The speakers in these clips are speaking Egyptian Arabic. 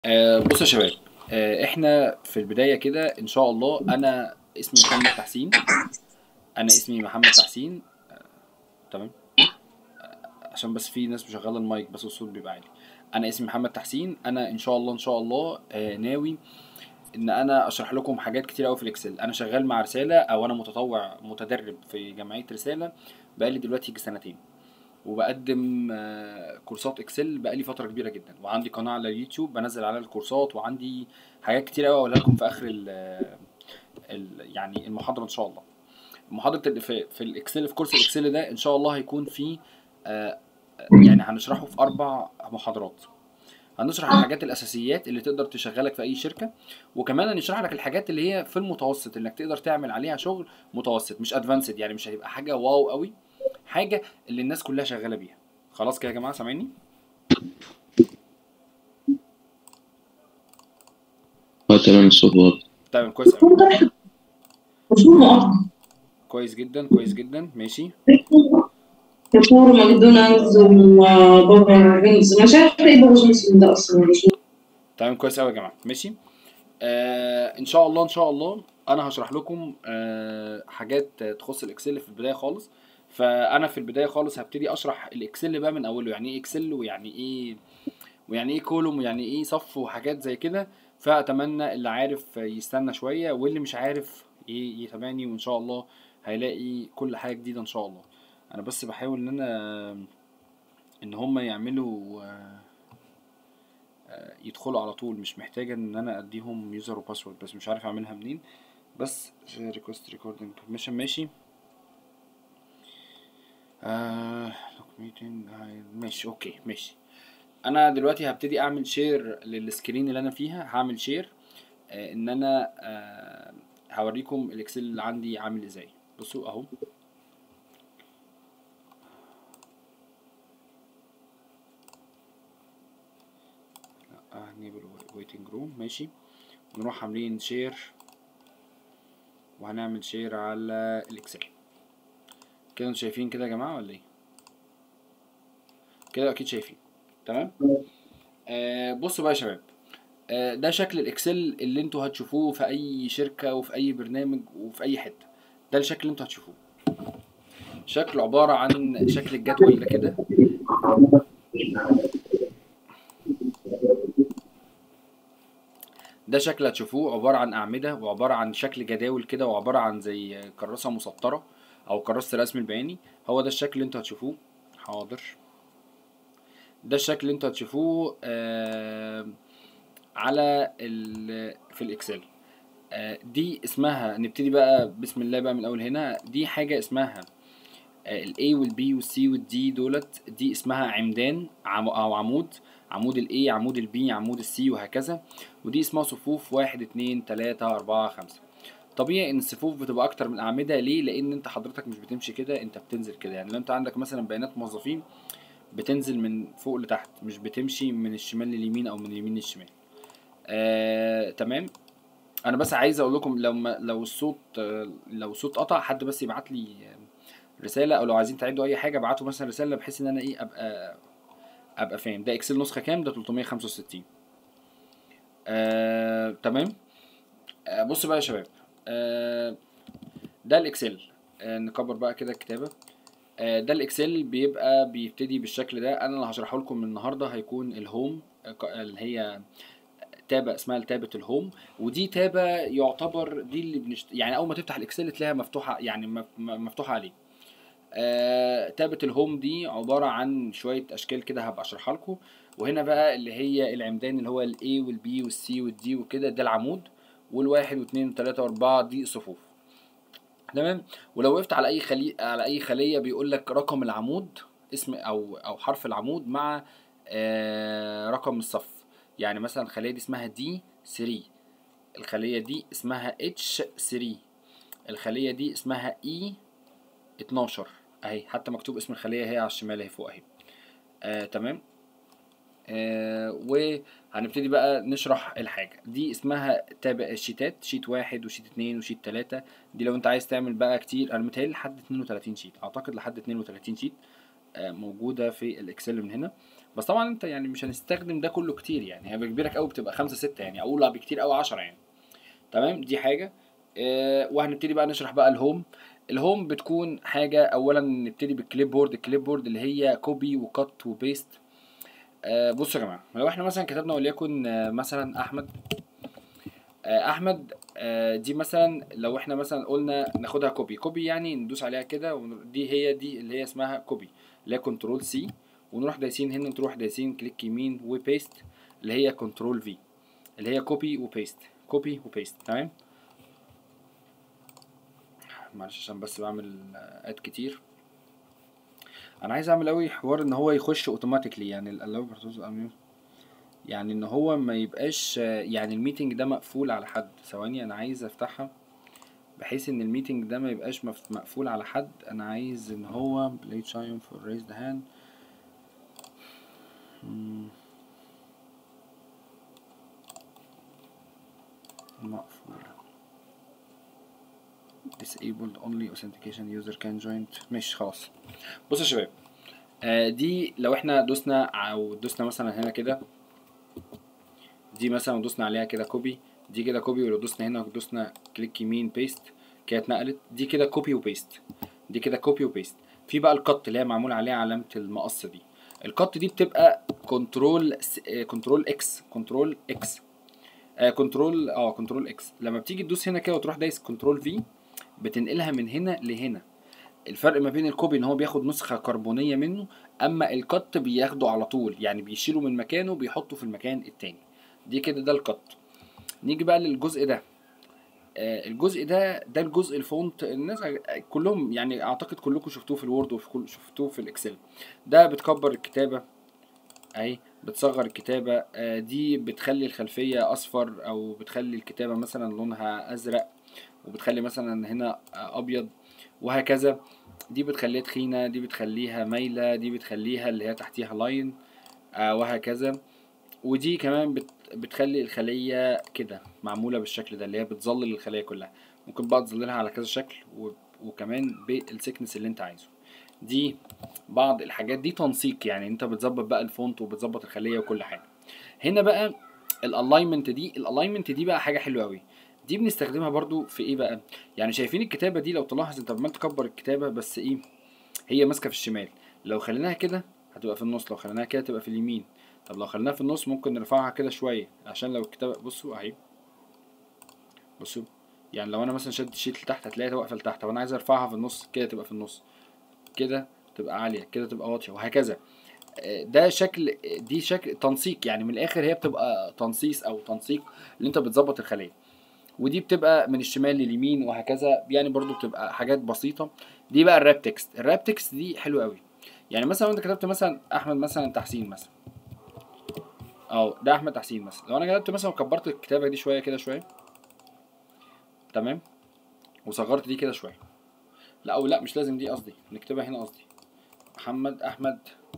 آه بصوا يا شباب آه احنا في البدايه كده ان شاء الله انا اسمي محمد تحسين انا اسمي محمد تحسين آه تمام آه عشان بس في ناس مشغله المايك بس الصوت بيبقى عالي انا اسمي محمد تحسين انا ان شاء الله ان شاء الله آه ناوي ان انا اشرح لكم حاجات كتير قوي في الاكسل انا شغال مع رساله او انا متطوع متدرب في جمعيه رساله بقالي دلوقتي يجي سنتين وبقدم آه، كورسات اكسل بقالي فتره كبيره جدا وعندي قناه على اليوتيوب بنزل عليها الكورسات وعندي حاجات كتير قوي اقولها لكم في اخر ال ال يعني المحاضره ان شاء الله محاضره ال- في, في الاكسل في كورس الاكسل ده ان شاء الله هيكون فيه آه، يعني هنشرحه في اربع محاضرات هنشرح الحاجات الاساسيات اللي تقدر تشغلك في اي شركه وكمان هنشرح لك الحاجات اللي هي في المتوسط انك تقدر تعمل عليها شغل متوسط مش ادفانسد يعني مش هيبقى حاجه واو قوي حاجه اللي الناس كلها شغاله بيها خلاص كده يا جماعه سامعيني اه تمام الصوت واضح تمام كويس قوي مفهوم مؤقت كويس جدا كويس جدا ماشي كفور ماكدونالدز وبابا جونز مش عارفه ايه بابا جونز ده اصلا مش تمام كويس قوي يا جماعه ماشي آه ان شاء الله ان شاء الله انا هشرح لكم آه حاجات تخص الاكسل في البدايه خالص فانا في البدايه خالص هبتدي اشرح الاكسل بقى من اوله يعني ايه اكسل ويعني ايه ويعني ايه كولوم ويعني ايه صف وحاجات زي كده فاتمنى اللي عارف يستنى شويه واللي مش عارف ي- يتابعني وان شاء الله هيلاقي كل حاجه جديده ان شاء الله انا بس بحاول ان انا ان هم يعملوا آه، آه، يدخلوا على طول مش محتاجة ان انا اديهم يوزر وباسورد بس مش عارف اعملها منين بس ريكوست ريكوردنج بيرميشن ماشي آه ميتنج ماشي اوكي ماشي انا دلوقتي هبتدي اعمل شير للسكرين اللي انا فيها هعمل شير آه ان انا آه هوريكم الاكسل اللي عندي عامل ازاي بصوا اهو هنيبل ويتنج روم ماشي نروح عاملين شير وهنعمل شير على الاكسل كده انتوا شايفين كده يا جماعه ولا ايه كده اكيد شايفين تمام آه بصوا بقى يا شباب آه ده شكل الاكسل اللي انتوا هتشوفوه في اي شركه وفي اي برنامج وفي اي حته ده الشكل اللي انتوا هتشوفوه شكل عباره عن شكل الجدول ده كده ده شكل هتشوفوه عبارة عن أعمدة وعبارة عن شكل جداول كده وعبارة عن زي كراسة مسطرة أو كراسة الرسم البياني هو ده الشكل اللي انتوا هتشوفوه حاضر ده الشكل اللي انتوا هتشوفوه آه على ال في الإكسل آه دي اسمها نبتدي بقى بسم الله بقى من أول هنا دي حاجة اسمها ال A وال B وال C وال D دولت دي اسمها عمدان عم أو عمود عمود ال A عمود ال B عمود ال C وهكذا ودي اسمها صفوف واحد اتنين تلاتة أربعة خمسة طبيعي إن الصفوف بتبقى أكتر من أعمدة ليه؟ لأن أنت حضرتك مش بتمشي كده أنت بتنزل كده يعني لو أنت عندك مثلا بيانات موظفين بتنزل من فوق لتحت مش بتمشي من الشمال لليمين أو من اليمين للشمال آه، تمام انا بس عايز اقول لكم لو ما لو الصوت آه، لو الصوت قطع حد بس يبعت لي آه، رساله او لو عايزين تعيدوا اي حاجه ابعتوا مثلا رساله بحيث ان انا ايه ابقى ابقى فاهم ده اكسل نسخه كام ده 365 آه، تمام آه، بصوا بقى يا شباب آه، ده الاكسل آه، نكبر بقى كده الكتابه آه، ده الاكسل بيبقى بيبتدي بالشكل ده انا اللي هشرحه لكم من النهارده هيكون الهوم آه، ك- اللي هي تابة اسمها تابة الهوم ودي تابة يعتبر دي اللي بنشت... يعني اول ما تفتح الاكسل تلاقيها مفتوحة يعني مف- م- مفتوحة عليه آه... تابة الهوم دي عبارة عن شوية اشكال كده هبقى اشرحها لكم وهنا بقى اللي هي العمدان اللي هو الاي والبي والسي والدي وكده ده العمود والواحد واثنين وثلاثة واربعة دي الصفوف تمام ولو وقفت على اي خلي على اي خليه بيقول لك رقم العمود اسم او او حرف العمود مع آه رقم الصف يعني مثلا الخليه دي اسمها دي 3 الخليه دي اسمها اتش 3 الخليه دي اسمها اي 12 اهي حتى مكتوب اسم الخليه اهي على الشمال اهي فوق اهي آه تمام آه وهنبتدي بقى نشرح الحاجة دي اسمها تاب شيتات شيت واحد وشيت اتنين وشيت تلاتة دي لو انت عايز تعمل بقى كتير انا متهيألي لحد 32 شيت اعتقد لحد 32 شيت آه موجودة في الاكسل من هنا بس طبعا انت يعني مش هنستخدم ده كله كتير يعني هي بكبيرك قوي بتبقى خمسة ستة يعني اقول بكتير قوي 10 يعني تمام دي حاجه آه وهنبتدي بقى نشرح بقى الهوم الهوم بتكون حاجه اولا نبتدي بالكليب بورد الكليب بورد اللي هي كوبي وكات وبيست آه بصوا يا جماعه لو احنا مثلا كتبنا وليكن آه مثلا احمد آه احمد آه دي مثلا لو احنا مثلا قلنا ناخدها كوبي كوبي يعني ندوس عليها كده ودي هي دي اللي هي اسمها كوبي اللي هي كنترول سي ونروح دايسين هنا نروح دايسين كليك يمين وبيست اللي هي كنترول في اللي هي كوبي وبيست كوبي وبيست تمام معلش عشان بس بعمل اد كتير انا عايز اعمل قوي حوار ان هو يخش اوتوماتيكلي يعني الالاو يعني ان هو ما يبقاش يعني الميتنج ده مقفول على حد ثواني انا عايز افتحها بحيث ان الميتنج ده ما يبقاش مف- مقفول على حد انا عايز ان هو بلاي تايم فور ريز ذا هاند مقفولة disabled only authentication user can join مش خلاص بصوا يا شباب آه دي لو احنا دوسنا او دوسنا مثلا هنا كده دي مثلا دوسنا عليها كده كوبي دي كده كوبي ولو دوسنا هنا ودوسنا كليك يمين بيست كده اتنقلت دي كده كوبي وبيست دي كده كوبي وبيست في بقى القط اللي هي معمول عليها علامة المقص دي القط دي بتبقى كنترول كنترول اكس كنترول اكس كنترول اه كنترول اكس لما بتيجي تدوس هنا كده وتروح دايس كنترول في بتنقلها من هنا لهنا الفرق ما بين الكوبي ان هو بياخد نسخه كربونيه منه اما الكت بياخده على طول يعني بيشيله من مكانه بيحطه في المكان التاني دي كده ده الكت نيجي بقى للجزء ده آه الجزء ده ده الجزء الفونت الناس كلهم يعني اعتقد كلكم شفتوه في الوورد وفي كل شفتوه في الاكسل ده بتكبر الكتابه اهي بتصغر الكتابه آه دي بتخلي الخلفيه اصفر او بتخلي الكتابه مثلا لونها ازرق وبتخلي مثلا هنا ابيض وهكذا دي بتخليها تخينه دي بتخليها مايله دي بتخليها اللي هي تحتيها لاين آه وهكذا ودي كمان بت بتخلي الخليه كده معموله بالشكل ده اللي هي بتظلل الخليه كلها ممكن بقى تظللها على كذا شكل و... وكمان بالسكنس اللي انت عايزه دي بعض الحاجات دي تنسيق يعني انت بتظبط بقى الفونت وبتظبط الخليه وكل حاجه هنا بقى الالاينمنت دي الالاينمنت دي بقى حاجه حلوه قوي دي بنستخدمها برضو في ايه بقى يعني شايفين الكتابه دي لو تلاحظ انت عمال تكبر الكتابه بس ايه هي ماسكه في الشمال لو خليناها كده هتبقى في النص لو خليناها كده تبقى في اليمين طب لو خليناها في النص ممكن نرفعها كده شويه عشان لو الكتابه بصوا اهي بصوا يعني لو انا مثلا شدت الشيت لتحت هتلاقيها واقفه لتحت طب انا عايز ارفعها في النص كده تبقى في النص كده تبقى عاليه كده تبقى واطيه وهكذا ده شكل دي شكل تنسيق يعني من الاخر هي بتبقى تنصيص او تنسيق اللي انت بتظبط الخليه ودي بتبقى من الشمال لليمين وهكذا يعني برضو بتبقى حاجات بسيطة دي بقى الراب تكست الراب تكست دي حلوة قوي يعني مثلا لو انت كتبت مثلا احمد مثلا تحسين مثلا اه ده احمد تحسين مثلا لو انا كتبت مثلا وكبرت الكتابة دي شوية كده شوية تمام وصغرت دي كده شوية لا او لا مش لازم دي قصدي نكتبها هنا قصدي محمد احمد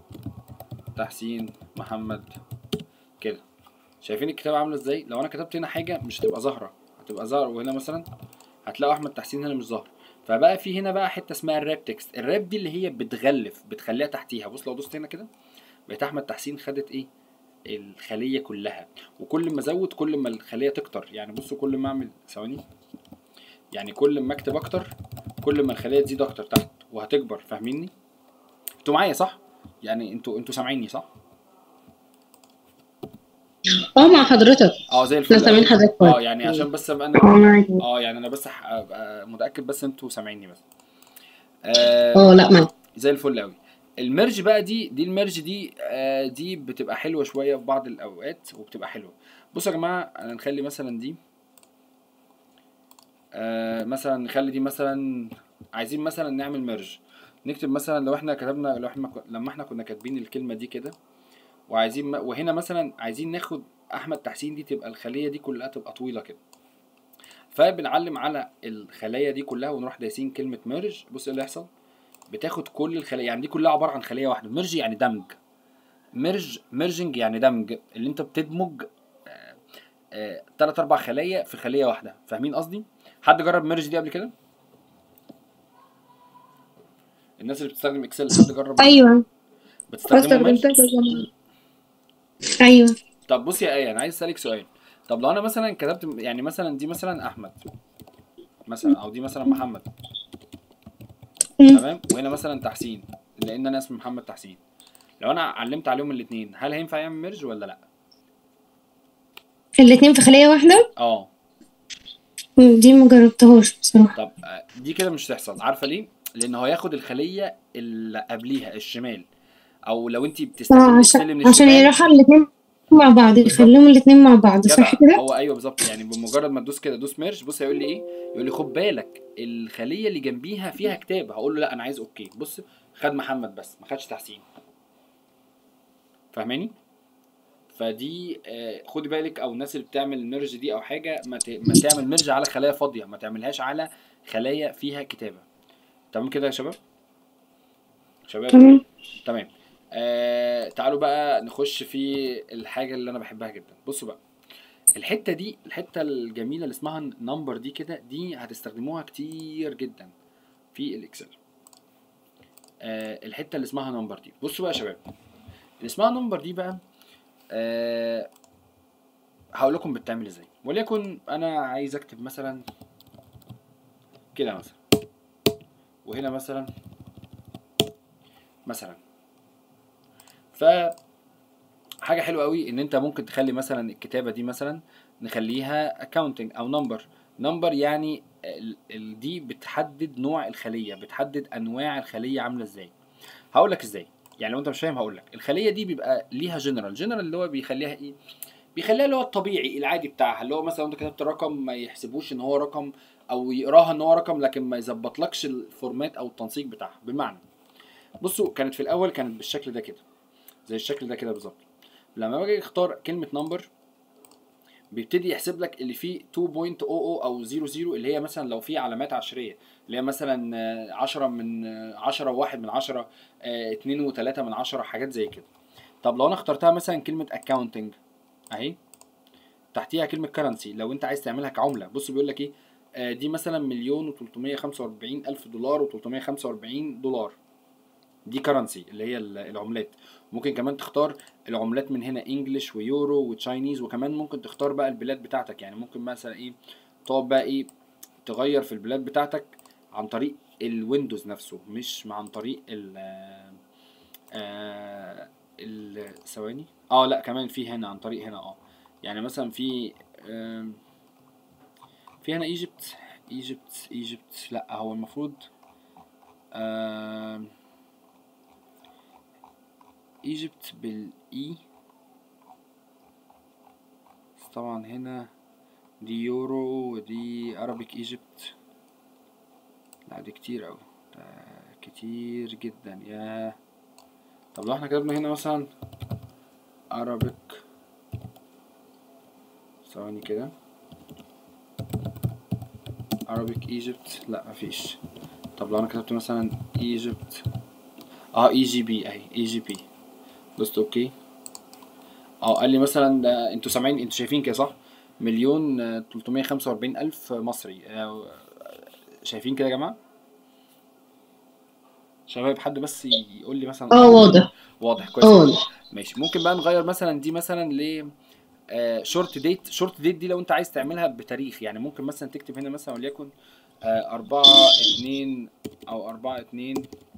تحسين محمد كده شايفين الكتابة عاملة ازاي لو انا كتبت هنا حاجة مش هتبقى ظاهرة هتبقى ظاهر وهنا مثلا هتلاقوا احمد تحسين هنا مش ظاهر فبقى في هنا بقى حته اسمها الراب تكست الراب دي اللي هي بتغلف بتخليها تحتيها بص لو دوست هنا كده بقيت احمد تحسين خدت ايه الخليه كلها وكل ما ازود كل ما الخليه تكتر يعني بصوا كل ما اعمل ثواني يعني كل ما اكتب اكتر كل ما الخليه تزيد اكتر تحت وهتكبر فاهميني انتوا معايا صح يعني انتوا انتوا سامعيني صح اه مع حضرتك اه زي الفل احنا سامعين حضرتك اه يعني عشان بس ابقى انا اه معاك اه يعني انا بس ح- ابقى متاكد بس انتوا سامعيني بس آه اه لا معاك زي الفل قوي الميرج بقى دي دي الميرج دي آه دي بتبقى حلوه شويه في بعض الاوقات وبتبقى حلوه بصوا يا جماعه انا نخلي مثلا دي آه مثلا نخلي دي مثلا عايزين مثلا نعمل ميرج نكتب مثلا لو احنا كتبنا لو احنا لما احنا كنا كاتبين الكلمه دي كده وعايزين م- وهنا مثلا عايزين ناخد احمد تحسين دي تبقى الخليه دي كلها تبقى طويله كده فبنعلم على الخلايا دي كلها ونروح دايسين كلمه ميرج بص ايه اللي يحصل بتاخد كل الخلايا يعني دي كلها عباره عن خليه واحده ميرج يعني دمج ميرج ميرجنج يعني دمج اللي انت بتدمج آه، آه، تلات اربع خلايا في خليه واحده فاهمين قصدي حد جرب ميرج دي قبل كده الناس اللي بتستخدم اكسل حد جرب ايوه بتستخدمه ميرج استخدمتها كذا مرة ايوه طب بصي يا ايه انا عايز اسالك سؤال طب لو انا مثلا كتبت يعني مثلا دي مثلا احمد مثلا او دي مثلا محمد مم. تمام وهنا مثلا تحسين لان انا اسمي محمد تحسين لو انا علمت عليهم الاثنين هل هينفع يعمل ميرج ولا لا الاتنين في خلية واحدة اه مم، دي مجربتهاش بصراحة طب آه، دي كده مش هتحصل عارفه ليه لان هو هياخد الخليه اللي قبليها الشمال او لو انت اه بتستخدمي السلم عشان من عشان الشمال يروحوا الاتنين مع بعض يخليهم الاتنين مع بعض جدع صح كده؟ هو ايوه بالظبط يعني بمجرد ما تدوس كده دوس ميرج بص هيقول لي ايه يقول لي خد بالك الخليه اللي جنبيها فيها كتاب هقول له لا انا عايز اوكي بص خد محمد بس ما خدش تحسين فاهماني فدي آه، خدي بالك او الناس اللي بتعمل ميرج دي او حاجه ما, ت... ما تعمل ميرج على خلايا فاضيه ما تعملهاش على خلايا فيها كتابه تمام كده يا شباب شباب تمام تمام آه تعالوا بقى نخش في الحاجه اللي انا بحبها جدا بصوا بقى الحته دي الحته الجميله اللي اسمها نمبر دي كده دي هتستخدموها كتير جدا في الاكسل آه الحته اللي اسمها نمبر دي بصوا بقى يا شباب اللي اسمها نمبر دي بقى آه هقول لكم بتعمل ازاي وليكن انا عايز اكتب مثلا كده مثلا وهنا مثلا مثلا ف حاجه حلوه قوي ان انت ممكن تخلي مثلا الكتابه دي مثلا نخليها accounting او نمبر نمبر يعني ال ال دي بتحدد نوع الخليه بتحدد انواع الخليه عامله ازاي هقول لك ازاي يعني لو انت مش فاهم هقول لك الخليه دي بيبقى ليها جنرال جنرال اللي هو بيخليها ايه بيخليها اللي هو الطبيعي العادي بتاعها اللي هو مثلا انت كتبت رقم ما يحسبوش ان هو رقم او يقراها ان هو رقم لكن ما يظبطلكش الفورمات او التنسيق بتاعها بمعنى بصوا كانت في الاول كانت بالشكل ده كده زي الشكل ده كده بالظبط لما باجي اختار كلمه نمبر بيبتدي يحسب لك اللي فيه 2.00 او 00 اللي هي مثلا لو في علامات عشريه اللي هي مثلا آه، 10 من آه، 10 واحد من 10 2 و3 من 10 حاجات زي كده طب لو انا اخترتها مثلا كلمه accounting اهي تحتيها كلمه كرنسي لو انت عايز تعملها كعمله بص بيقول لك ايه آه، دي مثلا مليون و345 الف دولار و345 دولار دي كرنسي اللي هي ال- العملات ممكن كمان تختار العملات من هنا انجلش ويورو وتشاينيز وكمان ممكن تختار بقى البلاد بتاعتك يعني ممكن مثلا ايه تقعد بقى ايه تغير في البلاد بتاعتك عن طريق الويندوز نفسه مش عن طريق ال آه ال ثواني اه لا كمان في هنا عن طريق هنا اه يعني مثلا في آم، في هنا ايجيبت ايجيبت ايجيبت لا هو المفروض آم، ايجيبت بالاي بس طبعا هنا دي يورو ودي ارابيك ايجيبت لا دي كتير اوي ده كتير جدا يا طب لو احنا كتبنا هنا مثلا ارابيك ثواني كده ارابيك ايجيبت لا مفيش طب لو انا كتبت مثلا ايجيبت اه اي جي بي اهي اي جي بي دوست اوكي اه قال لي مثلا ده انتوا سامعين انتوا شايفين كده صح مليون آه، 345 الف مصري آه، شايفين كده يا جماعه شباب حد بس يقول لي مثلا اه واضح واضح كويس اه أوي. واضح ماشي ممكن بقى نغير مثلا دي مثلا ل شورت ديت شورت ديت دي لو انت عايز تعملها بتاريخ يعني ممكن مثلا تكتب هنا مثلا وليكن آه، أربعة اتنين أو أربعة اتنين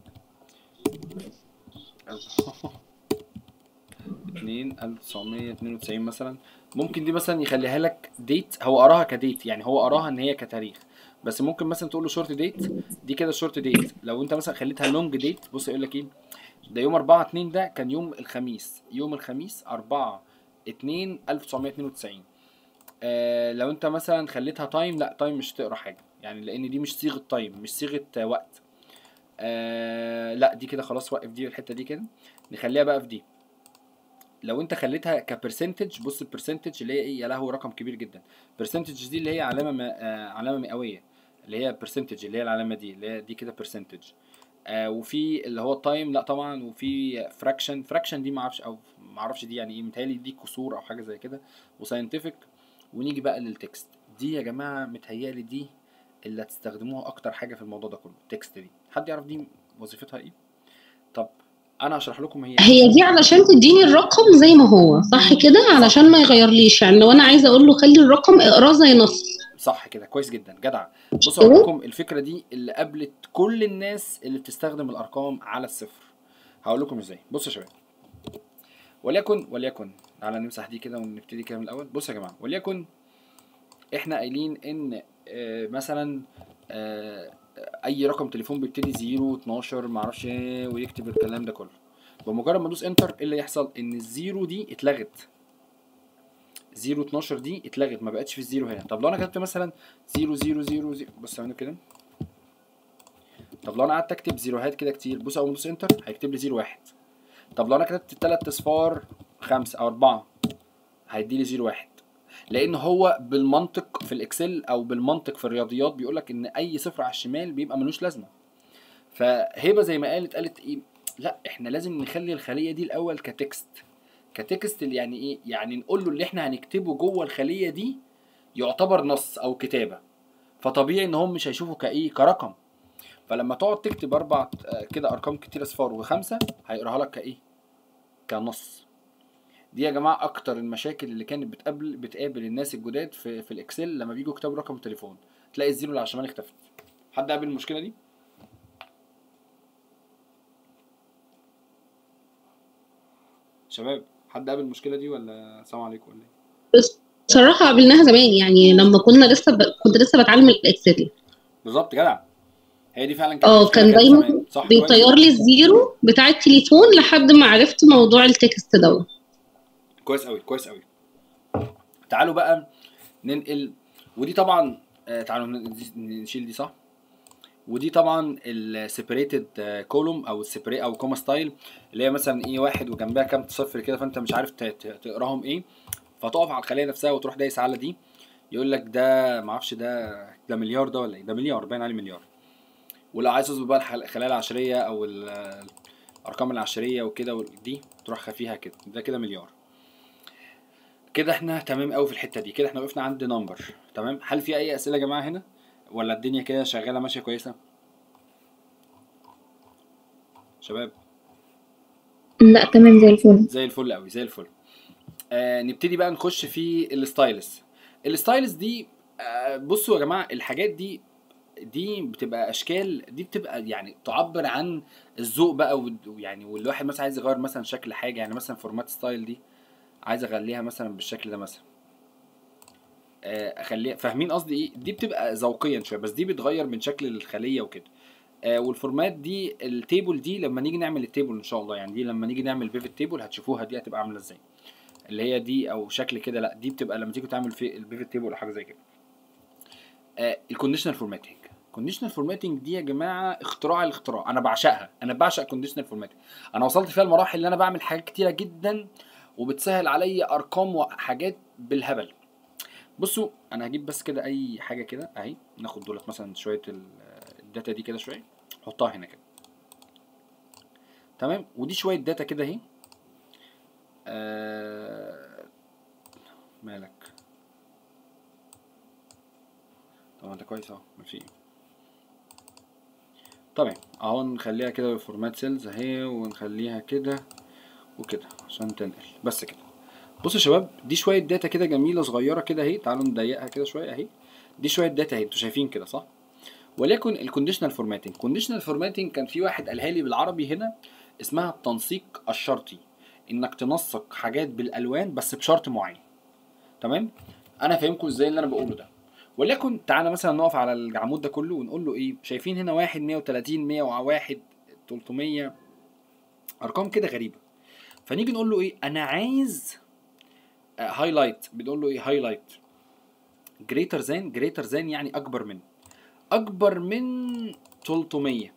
اتنين ألف تسعمية اتنين وتسعين مثلا ممكن دي مثلا يخليها لك ديت هو قراها كديت يعني هو قراها ان هي كتاريخ بس ممكن مثلا تقول له شورت ديت دي كده شورت ديت لو انت مثلا خليتها لونج ديت بص يقول لك ايه ده يوم 4 2 ده كان يوم الخميس يوم الخميس 4 2 1992 آه لو انت مثلا خليتها تايم لا تايم مش تقرا حاجه يعني لان دي مش صيغه تايم مش صيغه آه، وقت آه لا دي كده خلاص وقف دي الحته دي كده نخليها بقى في دي لو انت خليتها كبرسنتج بص البرسنتج اللي هي ايه يا لهوي رقم كبير جدا برسنتج دي اللي هي علامه ما آه علامه مئويه اللي هي برسنتج اللي هي العلامه دي اللي هي دي كده برسنتج آه وفي اللي هو التايم لا طبعا وفي فراكشن فراكشن دي ما اعرفش او ما اعرفش دي يعني ايه متهيألي دي كسور او حاجه زي كده وساينتفك ونيجي بقى للتكست دي يا جماعه متهيألي دي اللي هتستخدموها اكتر حاجه في الموضوع ده كله تكست دي حد يعرف دي وظيفتها ايه طب انا هشرح لكم هي هي دي علشان تديني الرقم زي ما هو صح كده علشان ما يغيرليش يعني لو انا عايزه اقول له خلي الرقم اقراه زي نص صح كده كويس جدا جدع بصوا اقول لكم الفكره دي اللي قابلت كل الناس اللي بتستخدم الارقام على الصفر هقول لكم ازاي بصوا يا شباب وليكن وليكن تعالى نمسح دي كده ونبتدي كده من الاول بصوا يا جماعه وليكن احنا قايلين ان آه مثلا آه اي رقم تليفون بيبتدي 0 12 معرفش ايه ويكتب الكلام ده كله بمجرد ما ادوس انتر ايه اللي يحصل ان الزيرو دي اتلغت 0 12 دي اتلغت ما بقتش في الزيرو هنا طب لو انا كتبت مثلا 0 0 0 0 بص ثواني كده طب لو انا قعدت اكتب زيروهات كده كتير بص اول ما ادوس انتر هيكتب لي 0 1 طب لو انا كتبت تلات اصفار خمسة او اربعة هيدي لي 0 1 لان هو بالمنطق في الاكسل او بالمنطق في الرياضيات بيقول لك ان اي صفر على الشمال بيبقى ملوش لازمه فهبه زي ما قالت قالت ايه لا احنا لازم نخلي الخليه دي الاول كتكست كتكست اللي يعني ايه يعني نقول له اللي احنا هنكتبه جوه الخليه دي يعتبر نص او كتابه فطبيعي ان هم مش هيشوفوا كايه كرقم فلما تقعد تكتب اربع آه، كده ارقام كتير اصفار وخمسه هيقراها لك كايه كنص دي يا جماعه اكتر المشاكل اللي كانت بتقابل بتقابل الناس الجداد في في الاكسل لما بيجوا يكتبوا رقم التليفون تلاقي الزيرو اللي على الشمال اختفت حد قابل المشكله دي شباب حد قابل المشكله دي ولا السلام عليكم ولا ايه بصراحه قابلناها زمان يعني لما كنا لسه ب... كنت لسه بتعلم الاكسل بالظبط جدع هي دي فعلا كانت اه مشكلة كان كانت دايما زمان. صح بيطير كويس لي الزيرو بتاع التليفون لحد ما عرفت موضوع التكست دوت كويس قوي كويس قوي تعالوا بقى ننقل ودي طبعا آه، تعالوا ن- نشيل دي صح ودي طبعا السيبريتد كولوم او السيبري او كوما ستايل اللي هي مثلا ايه واحد وجنبها كام صفر كده فانت مش عارف ت- ت- تقراهم ايه فتقف على الخليه نفسها وتروح دايس على دي يقول لك ده معرفش ده ده مليار ده ولا ايه ده مليار باين عليه مليار ولو عايز تظبط بقى الح- الخلايا العشريه او ال- الارقام العشريه وكده وال- دي تروح خفيها كده ده كده مليار كده احنا تمام قوي في الحته دي كده احنا وقفنا عند نمبر تمام هل في اي اسئله يا جماعه هنا ولا الدنيا كده شغاله ماشيه كويسه شباب لا تمام زي الفل زي الفل قوي زي الفل آه نبتدي بقى نخش في الستايلس الستايلس دي آه بصوا يا جماعه الحاجات دي دي بتبقى اشكال دي بتبقى يعني تعبر عن الذوق بقى وال- ويعني والواحد مثلا عايز يغير مثلا شكل حاجه يعني مثلا فورمات ستايل دي عايز اخليها مثلا بالشكل ده مثلا آه، اخليها فاهمين قصدي ايه دي بتبقى ذوقيا شويه بس دي بتغير من شكل الخليه وكده آه، والفورمات دي التيبل دي لما نيجي نعمل التيبل ان شاء الله يعني دي لما نيجي نعمل بيفت تيبل هتشوفوها دي هتبقى عامله ازاي اللي هي دي او شكل كده لا دي بتبقى لما تيجي تعمل في البيفت تيبل او حاجه زي كده الكونديشنال فورماتنج الكونديشنال فورماتنج دي يا جماعه اختراع الاختراع انا بعشقها انا بعشق كونديشنال فورماتنج انا وصلت فيها المراحل اللي انا بعمل حاجات كتيره جدا وبتسهل عليا ارقام وحاجات بالهبل بصوا انا هجيب بس كده اي حاجه كده اهي ناخد دولت مثلا شويه ال- الداتا دي كده شويه نحطها هنا كده تمام ودي شويه داتا كده اهي آه... مالك طب انت كويس اهو ماشي تمام اهو نخليها كده بفورمات سيلز اهي ونخليها كده وكده عشان تنقل بس كده بصوا يا شباب دي شويه داتا كده جميله صغيره كده اهي تعالوا نضيقها كده شويه اهي دي شويه داتا اهي انتوا شايفين كده صح وليكن الكونديشنال فورماتنج كونديشنال فورماتنج كان في واحد قالها لي بالعربي هنا اسمها التنسيق الشرطي انك تنسق حاجات بالالوان بس بشرط معين تمام انا فاهمكم ازاي اللي انا بقوله ده وليكن تعالى مثلا نقف على العمود ده كله ونقول له ايه شايفين هنا واحد 130 101 300 ارقام كده غريبه فنيجي نقول له ايه انا عايز هايلايت بنقول له ايه هايلايت جريتر ذان جريتر ذان يعني اكبر من اكبر من 300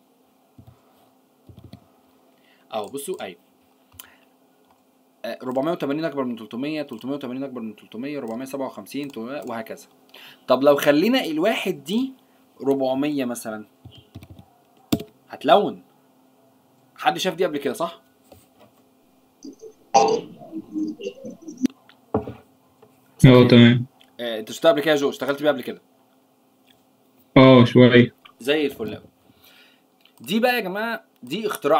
اهو بصوا ايوه آه، 480 اكبر من 300 380 اكبر من 300 457 300 وهكذا طب لو خلينا الواحد دي 400 مثلا هتلون حد شاف دي قبل كده صح اه تمام آه، انت شفتها قبل كده يا جو اشتغلت بيها قبل كده اه شوية زي الفل أوي. دي بقى يا جماعه دي اختراع بقى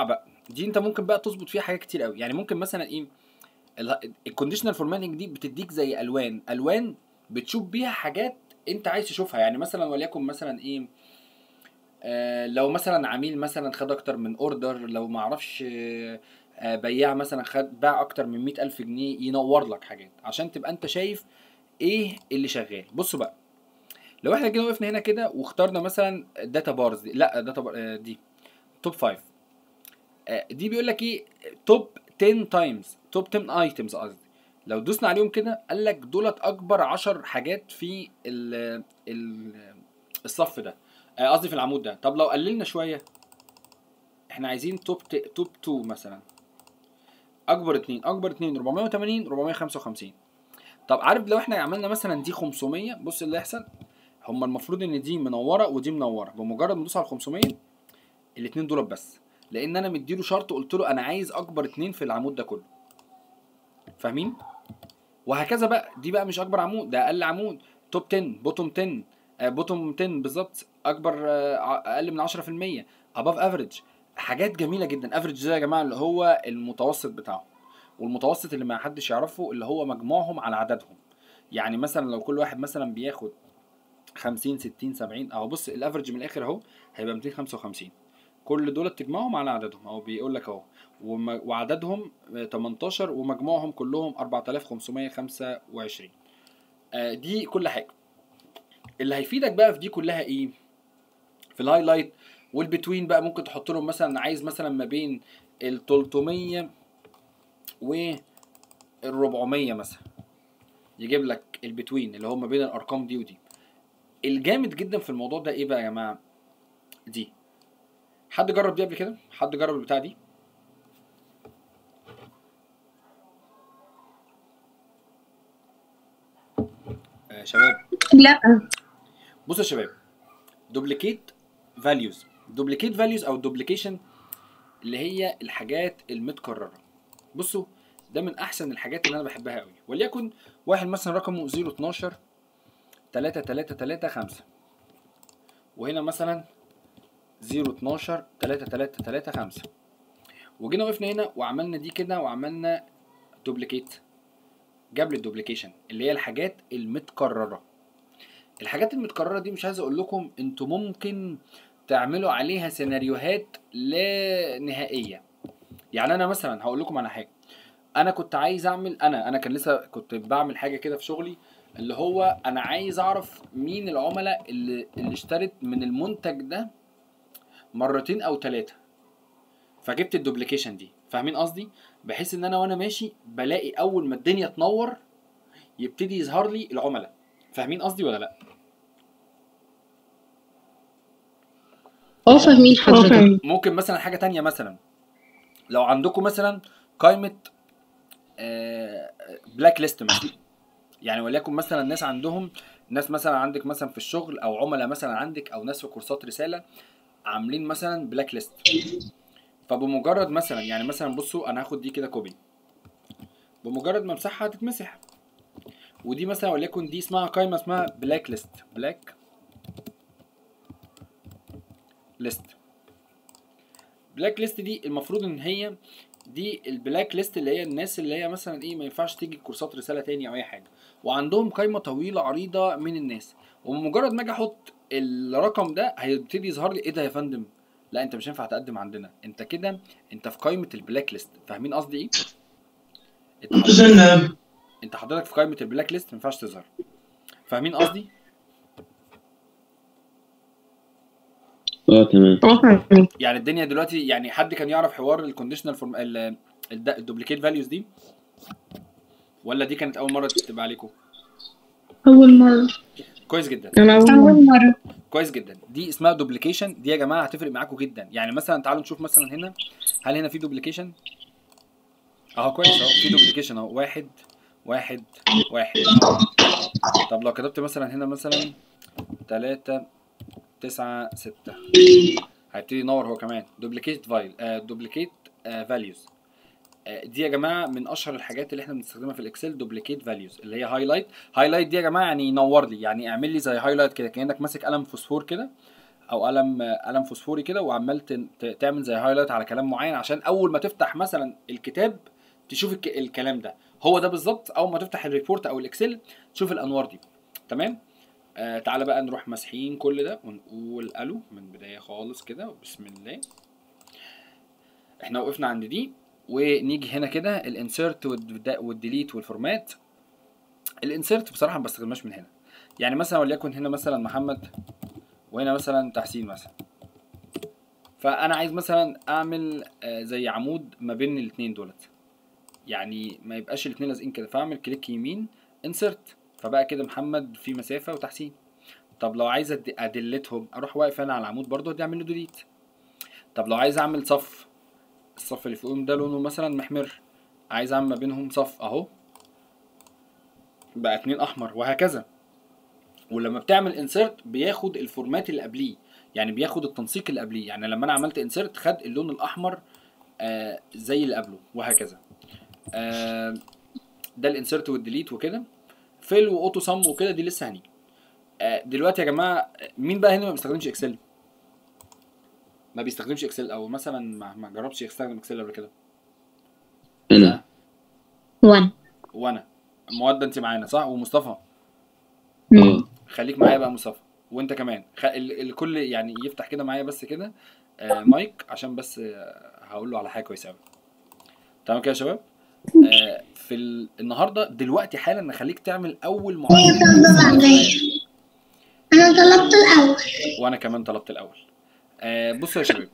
دي انت ممكن بقى تظبط فيها حاجات كتير قوي يعني ممكن مثلا ايه الكونديشنال فورماتنج دي بتديك زي الوان الوان بتشوف بيها حاجات انت عايز تشوفها يعني مثلا وليكن مثلا ايه آه لو مثلا عميل مثلا خد اكتر من اوردر لو معرفش آه آه بياع مثلا خد باع اكتر من مئة الف جنيه ينور لك حاجات عشان تبقى انت شايف ايه اللي شغال بصوا بقى لو احنا جينا وقفنا هنا كده واخترنا مثلا داتا بارز دي لا داتا بار آه دي توب 5 آه دي بيقول لك ايه توب 10 تايمز توب 10 ايتمز قصدي لو دوسنا عليهم كده قال لك دولت اكبر 10 حاجات في ال ال الصف ده آه، قصدي في العمود ده طب لو قللنا شويه احنا عايزين توب ت... توب 2 مثلا اكبر اتنين اكبر اتنين 480 455 طب عارف لو احنا عملنا مثلا دي 500 بص اللي هيحصل هما المفروض ان دي منوره ودي منوره بمجرد ما ندوس على 500 الاتنين دول بس لان انا مديله شرط قلت له انا عايز اكبر اتنين في العمود ده كله فاهمين وهكذا بقى دي بقى مش اكبر عمود ده اقل عمود توب 10 بوتوم 10 آه بوتوم 10 بالظبط اكبر آه ع- اقل من 10% اباف افريج حاجات جميله جدا افريج ده يا جماعه اللي هو المتوسط بتاعهم والمتوسط اللي ما حدش يعرفه اللي هو مجموعهم على عددهم يعني مثلا لو كل واحد مثلا بياخد 50 60 70 اهو بص الافريج من الاخر اهو هيبقى 255 كل دول تجمعهم على عددهم اهو بيقول لك اهو وم- وعددهم آه، 18 ومجموعهم كلهم 4525 آه، دي كل حاجه اللي هيفيدك بقى في دي كلها ايه في الهايلايت والبتوين بقى ممكن تحط لهم مثلا عايز مثلا ما بين ال 300 وال 400 مثلا يجيب لك البتوين اللي هو ما بين الارقام دي ودي الجامد جدا في الموضوع ده ايه بقى يا جماعه دي حد جرب دي قبل كده حد جرب البتاع دي آه شباب لا بصوا يا شباب دوبليكيت فاليوز دوبليكيت فاليوز او دوبليكيشن اللي هي الحاجات المتكرره بصوا ده من احسن الحاجات اللي انا بحبها قوي وليكن واحد مثلا رقمه 012 3 3 3 5 وهنا مثلا 012 3 3 3 5 وجينا وقفنا هنا وعملنا دي كده وعملنا دوبليكيت جاب لي الدوبليكيشن اللي هي الحاجات المتكرره الحاجات المتكرره دي مش عايز اقول لكم انتوا ممكن تعملوا عليها سيناريوهات لا نهائيه يعني انا مثلا هقول لكم على حاجه انا كنت عايز اعمل انا انا كان لسه كنت بعمل حاجه كده في شغلي اللي هو انا عايز اعرف مين العملاء اللي اللي اشترت من المنتج ده مرتين او ثلاثه فجبت الدوبليكيشن دي فاهمين قصدي بحيث ان انا وانا ماشي بلاقي اول ما الدنيا تنور يبتدي يظهر لي العملاء فاهمين قصدي ولا لا اه فاهمين حضرتك ممكن مثلا حاجه تانية مثلا لو عندكم مثلا قائمه بلاك ليست مثلا يعني وليكن مثلا ناس عندهم ناس مثلا عندك مثلا في الشغل او عملاء مثلا عندك او ناس في كورسات رساله عاملين مثلا بلاك ليست فبمجرد مثلا يعني مثلا بصوا انا هاخد دي كده كوبي بمجرد ما امسحها هتتمسح ودي مثلا وليكن دي اسمها قائمه اسمها بلاك ليست بلاك ليست بلاك ليست دي المفروض ان هي دي البلاك ليست اللي هي الناس اللي هي مثلا ايه ما ينفعش تيجي كورسات رساله تاني او اي حاجه وعندهم قائمه طويله عريضه من الناس ومجرد ما اجي احط الرقم ده هيبتدي يظهر لي ايه ده يا فندم لا انت مش هينفع تقدم عندنا انت كده انت في قائمه البلاك ليست فاهمين قصدي ايه انت حضرتك, انت حضرتك في قائمه البلاك ليست ما ينفعش تظهر فاهمين قصدي اه تمام اه فاهمين يعني الدنيا دلوقتي يعني حد كان يعرف حوار الكونديشنال فورم الدوبليكيت فاليوز دي ولا دي كانت اول مره تبقى عليكم أول مرة كويس جدا انا اول أول مرة كويس جدا دي اسمها دوبليكيشن دي يا جماعه هتفرق معاكم جدا يعني مثلا تعالوا نشوف مثلا هنا هل هنا في دوبليكيشن اهو كويس اهو في دوبليكيشن اهو واحد واحد واحد طب لو كتبت مثلا هنا مثلا تلاتة تسعة ستة هيبتدي ينور هو كمان دوبليكيت فايل دوبليكيت فاليوز دي يا جماعه من اشهر الحاجات اللي احنا بنستخدمها في الاكسل دوبليكيت فاليوز اللي هي هايلايت هايلايت دي يا جماعه يعني ينور لي يعني اعمل لي زي هايلايت كده كانك ماسك قلم فوسفور كده او قلم قلم فوسفوري كده وعمال تن- ت- تعمل زي هايلايت على كلام معين عشان اول ما تفتح مثلا الكتاب تشوف الك... الكلام ده هو ده بالظبط اول ما تفتح الريبورت او الاكسل تشوف الانوار دي تمام آه تعالى بقى نروح مسحين كل ده ونقول الو من بدايه خالص كده بسم الله احنا وقفنا عند دي ونيجي هنا كده الانسيرت والديليت والفورمات الانسيرت بصراحه ما بستخدمهاش من هنا يعني مثلا وليكن هنا مثلا محمد وهنا مثلا تحسين مثلا فانا عايز مثلا اعمل آه، زي عمود ما بين الاثنين دولت يعني ما يبقاش الاثنين لازقين كده فاعمل كليك يمين انسرت فبقى كده محمد في مسافه وتحسين طب لو عايز أد- ادلتهم اروح واقف انا على العمود برضه ودي اعمل له ديليت طب لو عايز اعمل صف الصف اللي فوقهم ده لونه مثلا محمر عايز اعمل ما بينهم صف اهو بقى اتنين احمر وهكذا ولما بتعمل انسرت بياخد الفورمات اللي قبليه يعني بياخد التنسيق اللي قبليه يعني لما انا عملت انسرت خد اللون الاحمر آه زي اللي قبله وهكذا آه ده الانسرت والديليت وكده فيل واوتو سم وكده دي لسه هنيجي آه دلوقتي يا جماعه مين بقى هنا ما بيستخدمش اكسل ما بيستخدمش اكسل او مثلا ما, ما جربش يستخدم اكسل قبل كده انا وان وانا مودة انت معانا صح ومصطفى اه خليك معايا بقى مصطفى وانت كمان خ... ال- الكل يعني يفتح كده معايا بس كده آه مايك عشان بس آه هقول له على حاجه كويسه قوي تمام كده يا شباب آه في ال... النهارده دلوقتي حالا نخليك تعمل اول معادله أنا طلبت الأول وانا كمان طلبت الاول آه بصوا يا شباب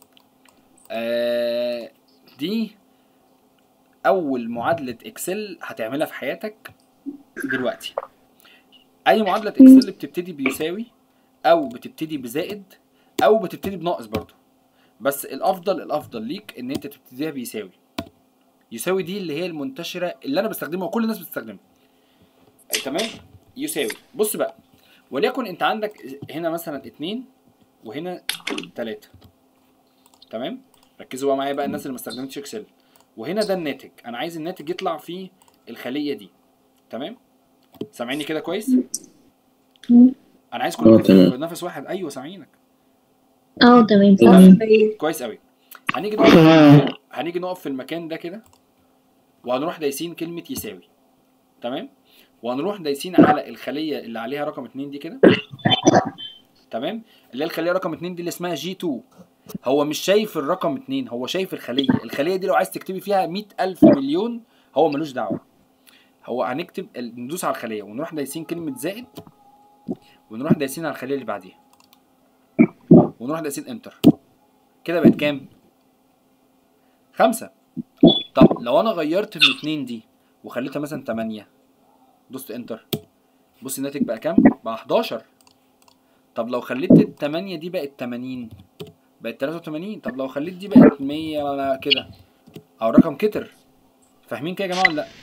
آه دي اول معادله اكسل هتعملها في حياتك دلوقتي اي معادله اكسل بتبتدي بيساوي او بتبتدي بزائد او بتبتدي بناقص برضو بس الافضل الافضل ليك ان انت تبتديها بيساوي يساوي دي اللي هي المنتشره اللي انا بستخدمها وكل الناس بتستخدمها آه، تمام يساوي بص بقى وليكن انت عندك هنا مثلا اتنين وهنا تلاتة تمام ركزوا بقى معايا بقى الناس اللي ما استخدمتش اكسل وهنا ده الناتج انا عايز الناتج يطلع في الخليه دي تمام سامعيني كده كويس انا عايز اه، كلكم تمام. في نفس واحد ايوه سامعينك اه تمام تمام. كويس قوي هنيجي نقف في المكان- هنيجي نقف في المكان ده كده وهنروح دايسين كلمه يساوي تمام وهنروح دايسين على الخليه اللي عليها رقم اتنين دي كده تمام اللي هي الخليه رقم اتنين دي اللي اسمها جي 2 هو مش شايف الرقم اتنين هو شايف الخليه الخليه دي لو عايز تكتبي فيها مئة ألف مليون هو ملوش دعوه هو هنكتب ال- ندوس على الخليه ونروح دايسين كلمه زائد ونروح دايسين على الخليه اللي بعديها ونروح دايسين انتر كده بقت كام خمسة طب لو انا غيرت من اتنين دي وخليتها مثلا تمانية دوست انتر بص الناتج بقى كام بقى 11 طب لو خليت التمانية دي بقت 80 بقت 83 طب لو خليت دي بقت 100 ولا كده او رقم كتر فاهمين كده يا جماعه ولا لا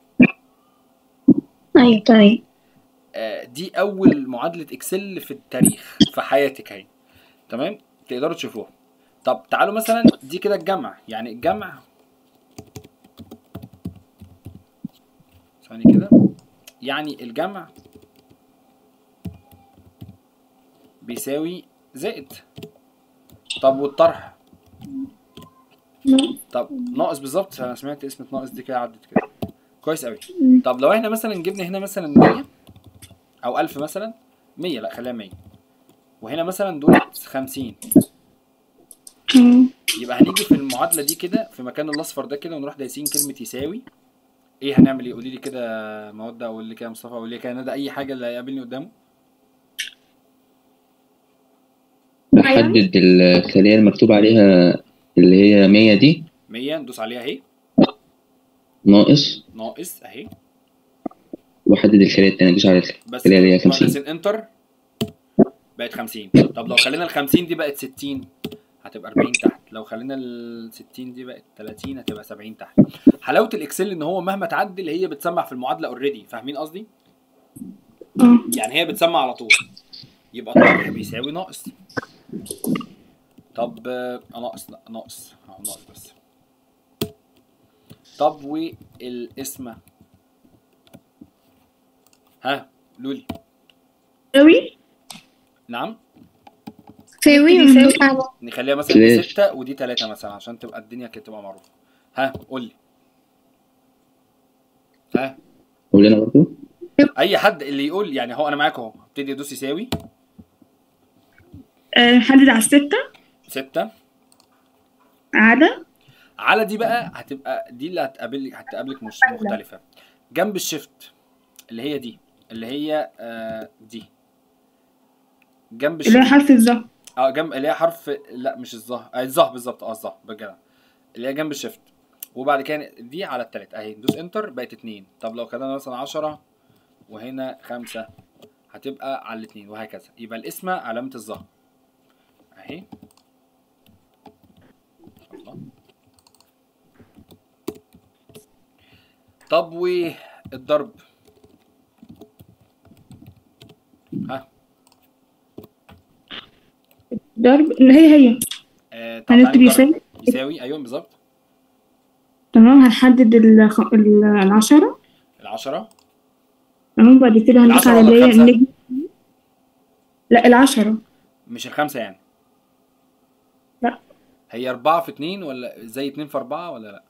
ايوه تمام آه، دي اول معادله اكسل في التاريخ في حياتك اهي تمام تقدروا تشوفوها طب تعالوا مثلا دي كده الجمع يعني الجمع ثاني كده يعني الجمع بيساوي زائد طب والطرح طب ناقص بالظبط انا سمعت اسم ناقص دي كده عدت كده كويس قوي طب لو احنا مثلا جبنا هنا مثلا 100 او 1000 مثلا 100 لا خليها 100 وهنا مثلا دول 50 يبقى هنيجي في المعادله دي كده في مكان الاصفر ده كده ونروح دايسين كلمه يساوي ايه هنعمل ايه قولي لي كده موده او لي كده مصطفى او لي كده ندى اي حاجه اللي هيقابلني قدامه احدد الخليه المكتوب عليها اللي هي 100 دي 100 ندوس عليها اهي ناقص ناقص اهي واحدد الخليه التانيه ادوس على بس الخليه اللي هي نروح 50 دايسين انتر بقت 50 طب لو خلينا ال 50 دي بقت 60 هتبقى 40 تحت لو خلينا ال 60 دي بقت 30 هتبقى 70 تحت حلاوه الاكسل ان هو مهما تعدل هي بتسمع في المعادله اوريدي فاهمين قصدي يعني هي بتسمع على طول يبقى الطرح بيساوي ناقص طب آه، ناقص لا ناقص اهو ناقص بس طب والاسم ها لولي أوي نعم تساوي يساوي أعلى نخليها مثلا دي ماشي. ستة ودي تلاتة مثلا عشان تبقى الدنيا كده تبقى معروفة ها قول لي ها قول لنا برضه اي حد اللي يقول يعني هو انا معاك اهو ابتدي ادوس يساوي آه، نحدد على الستة ستة على على دي بقى هتبقى دي اللي هتقابل هتقابلك مش مختلفة جنب الشيفت اللي هي دي اللي هي آه دي جنب اللي هي الشيفت حرف الظهر اه جنب اللي هي حرف لا مش الظه آه الظه بالظبط اه الظه بجد اللي هي جنب الشيفت وبعد كده دي على التالت اهي ندوس انتر بقت اتنين طب لو كتبنا مثلا عشرة وهنا خمسة هتبقى على الاتنين وهكذا يبقى الاسم علامة الظه اهي الله طب والضرب ها ضرب اللي هي هي آه طب هنكتب تعالى يساوي نجرب. يساوي ايوه بالظبط تمام هنحدد الخ... ال- العشرة العشرة تمام بعد كده هندوس العشرة على ولا اللي هي الخمسة؟ النجم لا العشرة مش الخمسة يعني لا. هي أربعة في اتنين ولا زي اتنين في أربعة ولا لأ؟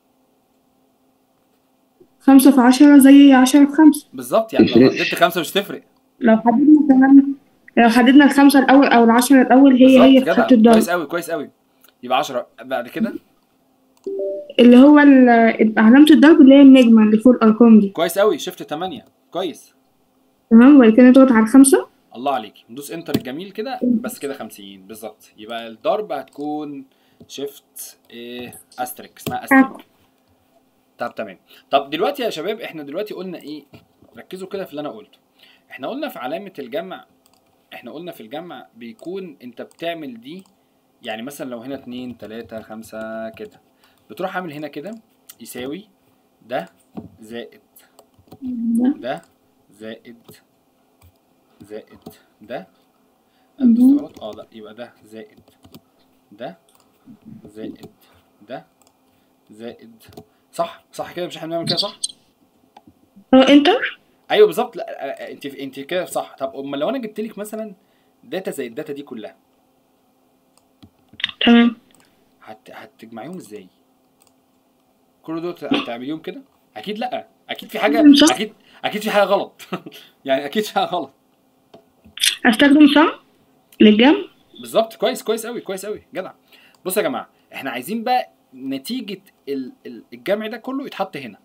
خمسة في عشرة زي عشرة في خمسة بالظبط يعني لو تفرقش. حددت خمسة مش تفرق لو حددنا كمان لو حددنا الخمسة الأول أو العشرة الأول هي هي بالظبط في جدع خط الضرب كويس أوي كويس أوي يبقى عشرة بعد كده اللي هو ال- علامة الضرب اللي هي النجمة اللي فوق الأرقام دي كويس أوي شفت تمانية كويس تمام وبعد كده نضغط على الخمسة الله عليك ندوس انتر الجميل كده بس كده 50 بالظبط يبقى الضرب هتكون شيفت ايه استريك اسمها استريك طب تمام طب دلوقتي يا شباب احنا دلوقتي قلنا ايه ركزوا كده في اللي انا قلته احنا قلنا في علامة الجمع احنا قلنا في الجمع بيكون انت بتعمل دي يعني مثلا لو هنا اتنين تلاتة خمسة كده بتروح عامل هنا كده يساوي ده زائد ده زائد زائد ده ادوس غلط اه لا يبقى ده زائد ده زائد ده زائد صح صح كده مش احنا بنعمل كده صح هو انتر ايوه بالظبط لا آه، انت انت كده صح طب امال لو انا جبت لك مثلا داتا زي الداتا دي كلها تمام هت... هتجمعيهم ازاي كل دول هتعمليهم كده اكيد لا اكيد في حاجه صح. اكيد اكيد في حاجه غلط يعني اكيد في حاجه غلط هستخدم صح للجمع بالظبط كويس كويس قوي كويس قوي جدع بصوا يا جماعه احنا عايزين بقى نتيجه ال- ال- الجمع ده كله يتحط هنا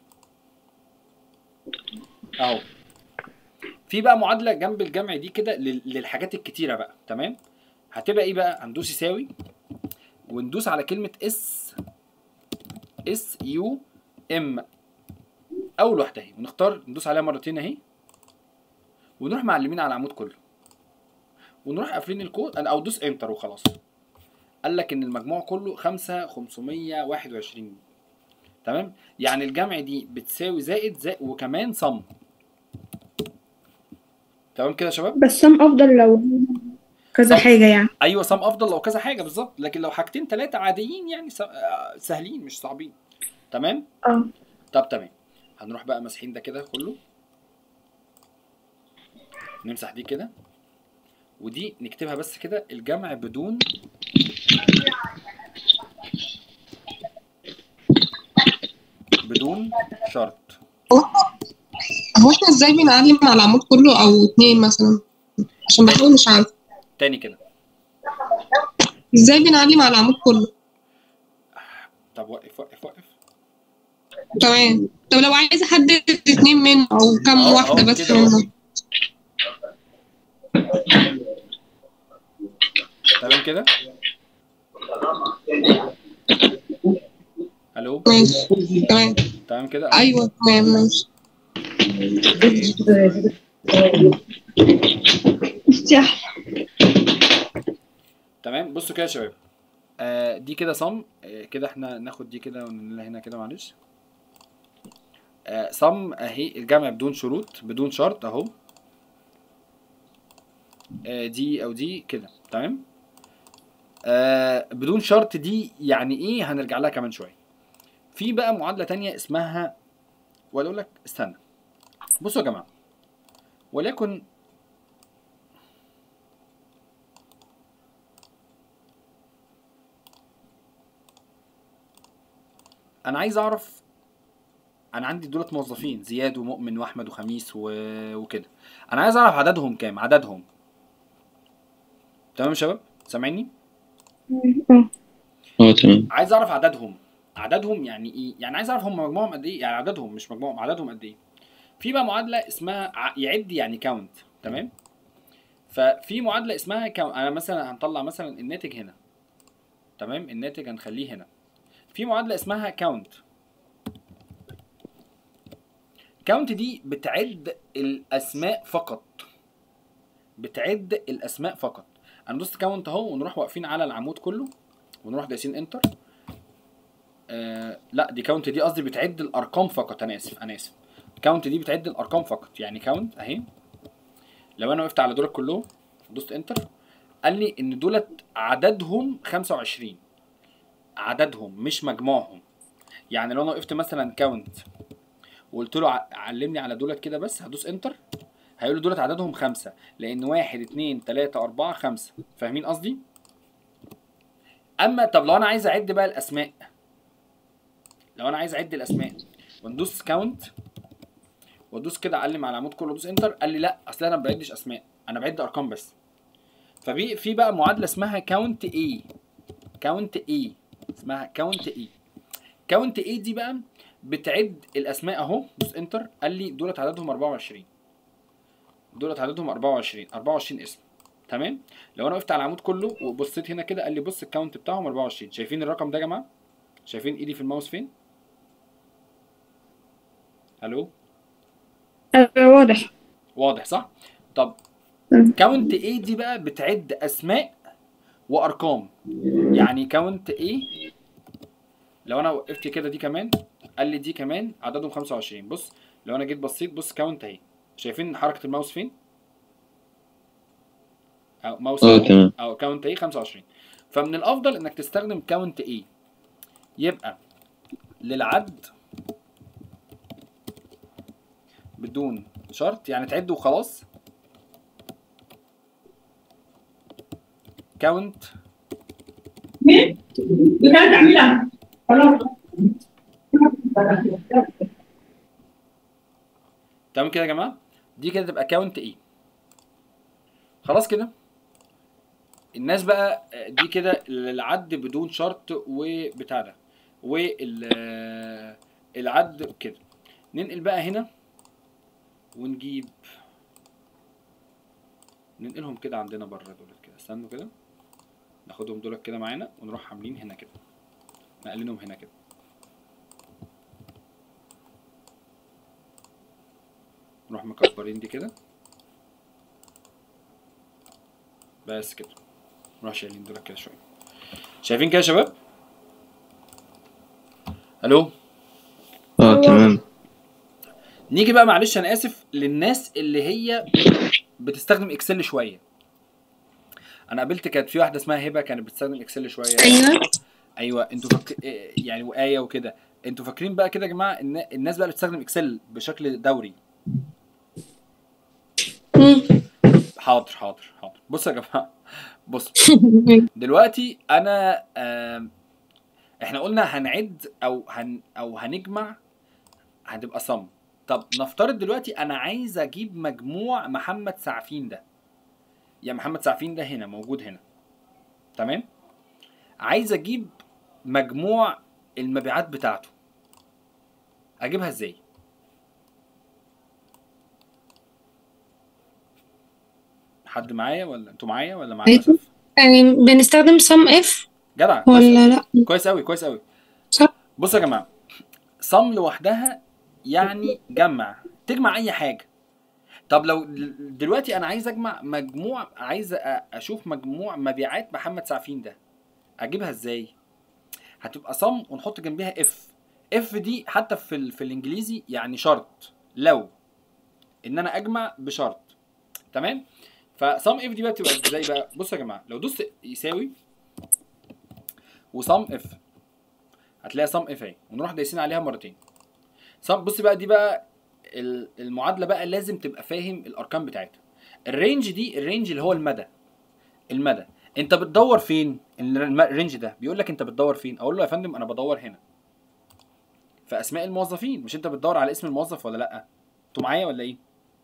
اهو في بقى معادله جنب الجمع دي كده لل- للحاجات الكتيره بقى تمام هتبقى ايه بقى هندوس يساوي وندوس على كلمه اس اس يو ام اول واحده اهي ونختار ندوس عليها مرتين اهي ونروح معلمين على العمود كله ونروح قافلين الكود او دوس انتر وخلاص قال لك ان المجموع كله 5 521 تمام يعني الجمع دي بتساوي زائد زائد وكمان صم تمام كده يا شباب بس سم أفضل لو كذا صح. حاجة يعني ايوه صم افضل لو كذا حاجه بالظبط لكن لو حاجتين ثلاثه عاديين يعني س- آه، سهلين مش صعبين تمام اه طب تمام هنروح بقى ماسحين ده كده كله نمسح دي كده ودي نكتبها بس كده الجمع بدون بدون شرط هو احنا ازاي بنعلم على العمود كله او اتنين مثلا عشان بحاول مش عارفه تاني كده ازاي بنعلم على العمود كله طب وقف وقف وقف تمام طب لو عايزه احدد اتنين منه او كام أهو- واحده أهو بس كده أهو. منهم تمام كده الو ماشي تمام تمام كده ايوه تمام ماشي تمام بصوا كده يا شباب آه دي كده صم آه كده احنا ناخد دي كده وننقلها هنا كده معلش آه صم اهي الجمع بدون شروط بدون شرط اهو آه دي او دي كده تمام آه بدون شرط دي يعني ايه هنرجع لها كمان شويه في بقى معادله تانية اسمها ولا اقول لك استنى بصوا يا جماعه وليكن انا عايز اعرف انا عندي دولت موظفين زياد ومؤمن واحمد وخميس و... وكده انا عايز اعرف عددهم كام عددهم تمام يا شباب سامعيني اه تمام عايز اعرف عددهم عددهم يعني ايه يعني عايز اعرف هم مجموعهم قد ايه يعني عددهم مش مجموعهم عددهم قد ايه في بقى معادله اسمها ع- يعد يعني كاونت تمام ففي معادله اسمها كاونت انا مثلا هنطلع مثلا الناتج هنا تمام الناتج هنخليه هنا في معادله اسمها كاونت كاونت دي بتعد الاسماء فقط بتعد الاسماء فقط انا دوست كاونت اهو ونروح واقفين على العمود كله ونروح دايسين انتر آه لا دي كاونت دي قصدي بتعد الارقام فقط انا اسف انا اسف كاونت دي بتعد الارقام فقط يعني كاونت اهي لو انا وقفت على دولت كلهم دوست انتر قال لي ان دولت عددهم 25 عددهم مش مجموعهم يعني لو انا وقفت مثلا كاونت وقلت له ع- علمني على دولت كده بس هدوس انتر هيقول لي دولت عددهم خمسة لان واحد اتنين تلاتة اربعة خمسة فاهمين قصدي؟ اما طب لو انا عايز اعد بقى الاسماء لو انا عايز اعد الاسماء وندوس كاونت وادوس كده اعلم على العمود كله ادوس انتر قال لي لا اصل انا ما بعدش اسماء انا بعد ارقام بس ففي في بقى معادله اسمها كاونت اي كاونت اي اسمها كاونت اي كاونت اي دي بقى بتعد الاسماء اهو دوس انتر قال لي دولت عددهم 24 دولت عددهم 24 24 اسم تمام لو انا وقفت على العمود كله وبصيت هنا كده قال لي بص الكاونت بتاعهم 24 شايفين الرقم ده يا جماعه شايفين ايدي في الماوس فين الو آه، واضح واضح صح طب مم. كاونت ايه دي بقى بتعد اسماء وارقام يعني كاونت ايه لو انا وقفت كده دي كمان قال لي دي كمان عددهم 25 بص لو انا جيت بصيت بص كاونت اهي شايفين حركه الماوس فين او ماوس اه تمام او كاونت ايه 25 فمن الافضل انك تستخدم كاونت ايه يبقى للعد بدون شرط يعني تعد وخلاص كاونت كانت عاملها خلاص تمام كده يا جماعه دي كده تبقى كاونت ايه خلاص كده الناس بقى آه، دي كده العد بدون شرط وبتاع ده والعد كده ننقل بقى هنا ونجيب ننقلهم كده عندنا بره دولت كده استنوا كده ناخدهم دولت كده معانا ونروح عاملين هنا كده نقلنهم هنا كده نروح مكبرين دي كده بس كده نروح شايلين دول كده شويه شايفين كده يا شباب الو اه تمام نيجي بقى معلش انا اسف للناس اللي هي بتستخدم اكسل شويه انا قابلت كانت في واحده اسمها هبه كانت بتستخدم اكسل شويه ايوه ايوه انتوا فك... إيه يعني وايه وكده انتوا فاكرين بقى كده يا جماعه ان الناس بقى اللي بتستخدم اكسل بشكل دوري مم. حاضر حاضر حاضر بص يا جماعه بص دلوقتي انا آم، احنا قلنا هنعد او هن او هنجمع هتبقى صم طب نفترض دلوقتي انا عايز اجيب مجموع محمد سعفين ده يا محمد سعفين ده هنا موجود هنا تمام عايز اجيب مجموع المبيعات بتاعته اجيبها ازاي حد معايا ولا انتوا معايا ولا معايا أيوة. يوسف يعني بنستخدم سم اف جدع كويس ولا لا كويس قوي كويس قوي صح. بصوا يا جماعه صم لوحدها يعني جمع تجمع اي حاجه طب لو دل- دلوقتي انا عايز اجمع مجموع عايز أ- اشوف مجموع مبيعات محمد سعفين ده اجيبها ازاي هتبقى صم ونحط جنبها اف اف دي حتى في ال... في الانجليزي يعني شرط لو ان انا اجمع بشرط تمام فصم اف دي بقى بتبقى ازاي بقى بصوا يا جماعه لو دوست يساوي وصم اف هتلاقي صم اف اهي ونروح دايسين عليها مرتين صم بص بقى دي بقى ال- المعادله بقى لازم تبقى فاهم الارقام بتاعتها الرينج دي الرينج اللي هو المدى المدى انت بتدور فين الم- الرينج ده بيقول لك انت بتدور فين اقول له يا فندم انا بدور هنا في اسماء الموظفين مش انت بتدور على اسم الموظف ولا لا انتوا معايا ولا ايه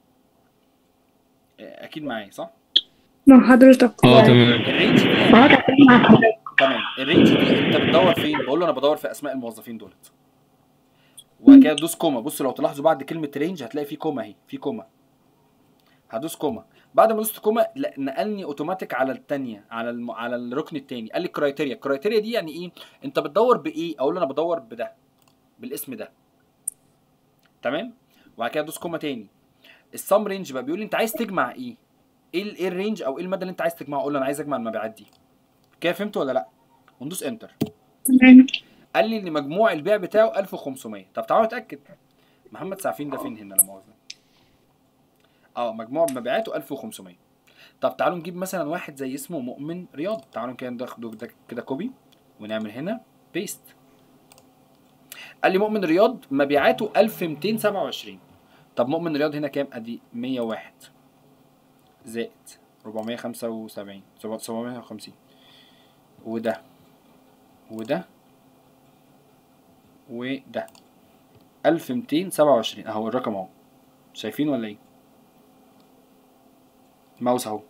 آه، اكيد معايا صح مع حضرتك اه تمام الرينج دي اه تمام مع حضرتك تمام الرينج دي انت بتدور فين بقول له انا بدور في اسماء الموظفين دولت وبعد كده تدوس كوما بص لو تلاحظوا بعد كلمه رينج هتلاقي في كوما اهي في كوما هدوس كوما بعد ما دوست كوما لا- نقلني اوتوماتيك على الثانيه على الم... على الركن الثاني قال لي كرايتيريا الكرايتيريا دي يعني ايه انت بتدور بايه اقول له انا بدور بده بالاسم ده تمام وبعد كده ادوس كوما تاني السم رينج بقى بيقول لي انت عايز تجمع ايه ايه ال- ايه الرينج او ايه المدى اللي انت عايز تجمعه اقول له انا عايز اجمع المبيعات دي كده فهمت ولا لا وندوس انتر تمام قال لي ان مجموع البيع بتاعه 1500 طب تعالوا نتاكد محمد سعفين ده فين هنا لا مؤاخذه اه مجموع مبيعاته 1500 طب تعالوا نجيب مثلا واحد زي اسمه مؤمن رياض تعالوا كده ناخده ده كده كوبي ونعمل هنا بيست قال لي مؤمن رياض مبيعاته 1227 طب مؤمن رياض هنا كام ادي 101 زائد 475 750 وده وده وده 1227 اهو الرقم اهو شايفين ولا ايه ماوس اهو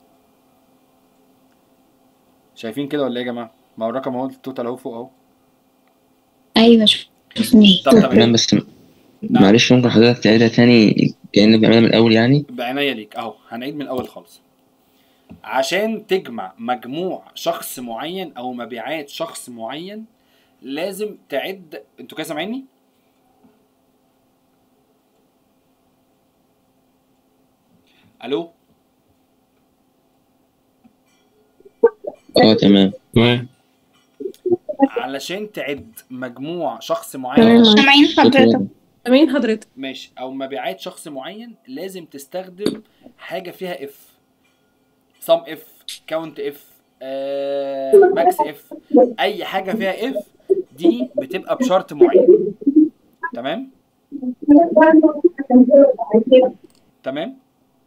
شايفين كده ولا ايه يا جماعه ما هو الرقم اهو التوتال اهو فوق اهو ايوه شفناه طب تمام تمام بس معلش ممكن حضرتك تعيدها تاني كأنك بنعملها من الأول يعني بعناية ليك اهو هنعيد من الاول خالص عشان تجمع مجموع شخص معين او مبيعات شخص معين لازم تعد انتوا كده سامعيني الو اه تمام تمام علشان تعد مجموع شخص معين تمام. سامعين حضرتك سامعين حضرتك ماشي او مبيعات شخص معين لازم تستخدم حاجه فيها اف سم اف كاونت اف ماكس اف اي حاجه فيها اف دي بتبقى بشرط معين تمام تمام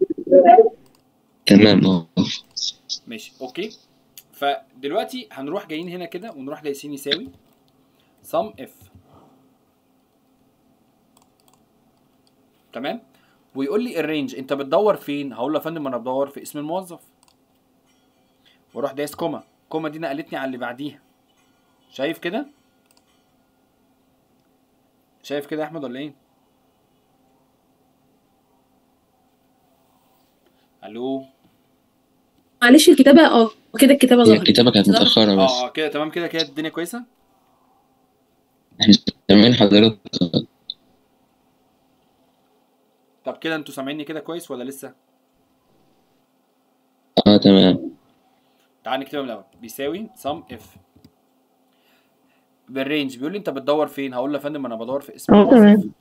تمام اه ماشي اوكي فدلوقتي هنروح جايين هنا كده ونروح دايسين يساوي sum اف تمام ويقول لي الرينج انت بتدور فين هقول له يا فندم انا بدور في اسم الموظف واروح دايس كوما كوما دي نقلتني على اللي بعديها شايف كده شايف كده يا احمد ولا ايه الو معلش الكتابة اه كده الكتابة هي ظهرت الكتابة كانت ظهرت. متأخرة بس اه اه كده تمام كده كده الدنيا كويسه احنا سامعين حضرتك طب كده انتوا سامعيني كده كويس ولا لسه اه تمام تعال نكتبها من الاول بيساوي sum if بالرينج بيقول لي انت بتدور فين هقول له يا فندم انا بدور في اسم اه الموظف تمام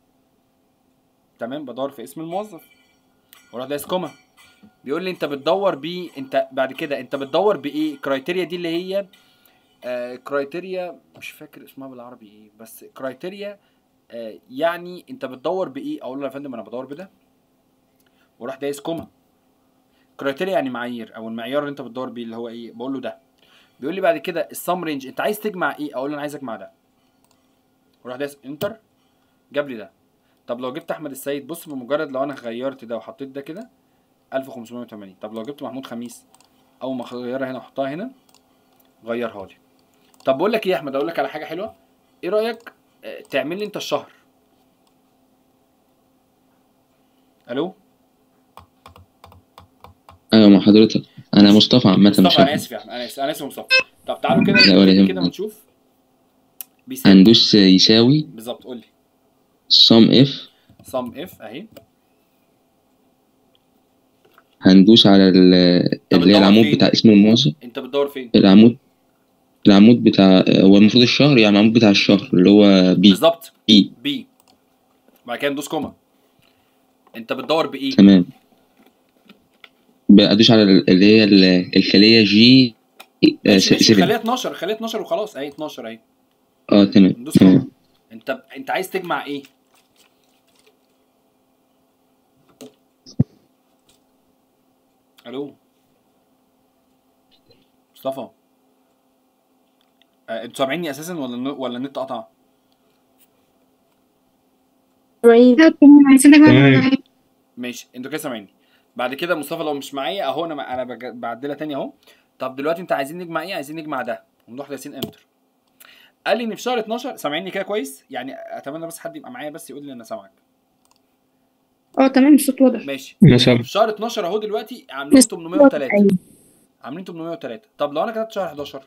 تمام بدور في اسم الموظف واروح دايس كوما بيقول لي انت بتدور بيه انت بعد كده انت بتدور بايه الكرايتيريا دي اللي هي آه كرايتيريا مش فاكر اسمها بالعربي ايه بس كرايتيريا آه يعني انت بتدور بايه اقول له يا فندم انا بدور بده واروح دايس كوما كرايتيريا يعني معايير او المعيار اللي انت بتدور بيه اللي هو ايه بقول له ده بيقول لي بعد كده السم رينج انت عايز تجمع ايه اقول له انا عايز اجمع ده واروح دايس انتر جاب لي ده طب لو جبت احمد السيد بص بمجرد لو انا غيرت ده وحطيت ده كده 1580 طب لو جبت محمود خميس اول ما اغيرها هنا واحطها هنا غيرها لي طب بقول لك ايه يا احمد اقول لك على حاجه حلوه ايه رايك آه، تعمل لي انت الشهر الو ايوه مع حضرتك انا مصطفى عامة مش مصطفى انا احمد اسف يا احمد انا اسف انا اسف يا مصطفى طب تعالوا كده لا ولا نبتدي يهمك. كده ونشوف بيساوي هندوس يساوي بالظبط قول لي sum if sum if اهي هندوس على ال- اللي بتدور هي العمود فين؟ بتاع اسم الموظف انت بتدور فين العمود العمود بتاع هو المفروض الشهر يعني العمود بتاع الشهر اللي هو بي بالظبط بي بي بعد كده ندوس كوما انت بتدور بايه تمام بدوس على ال- اللي هي ال- الخلية جي ماشي ماشي 7 خليها 12 خليها 12 وخلاص اهي 12 اهي اه تمام ندوس كوما تمام انت انت عايز تجمع ايه الو مصطفى آه، انتوا سامعيني اساسا ولا الن- ولا النت قطع سامعين عايزين تمام. نجمع ماشي انتوا كده سامعيني بعد كده مصطفى لو مش معايا اهو انا انا بج- بعدلها تاني اهو طب دلوقتي انت عايزين نجمع ايه عايزين نجمع ده ونروح دايسين انتر قال لي ان في شهر 12 سامعيني كده كويس يعني اتمنى بس حد يبقى معايا بس يقول لي انا سامعك اه تمام الصوت واضح ماشي مثلا في شهر 12 اهو دلوقتي عاملين 803 عاملين 803 طب لو انا كتبت شهر 11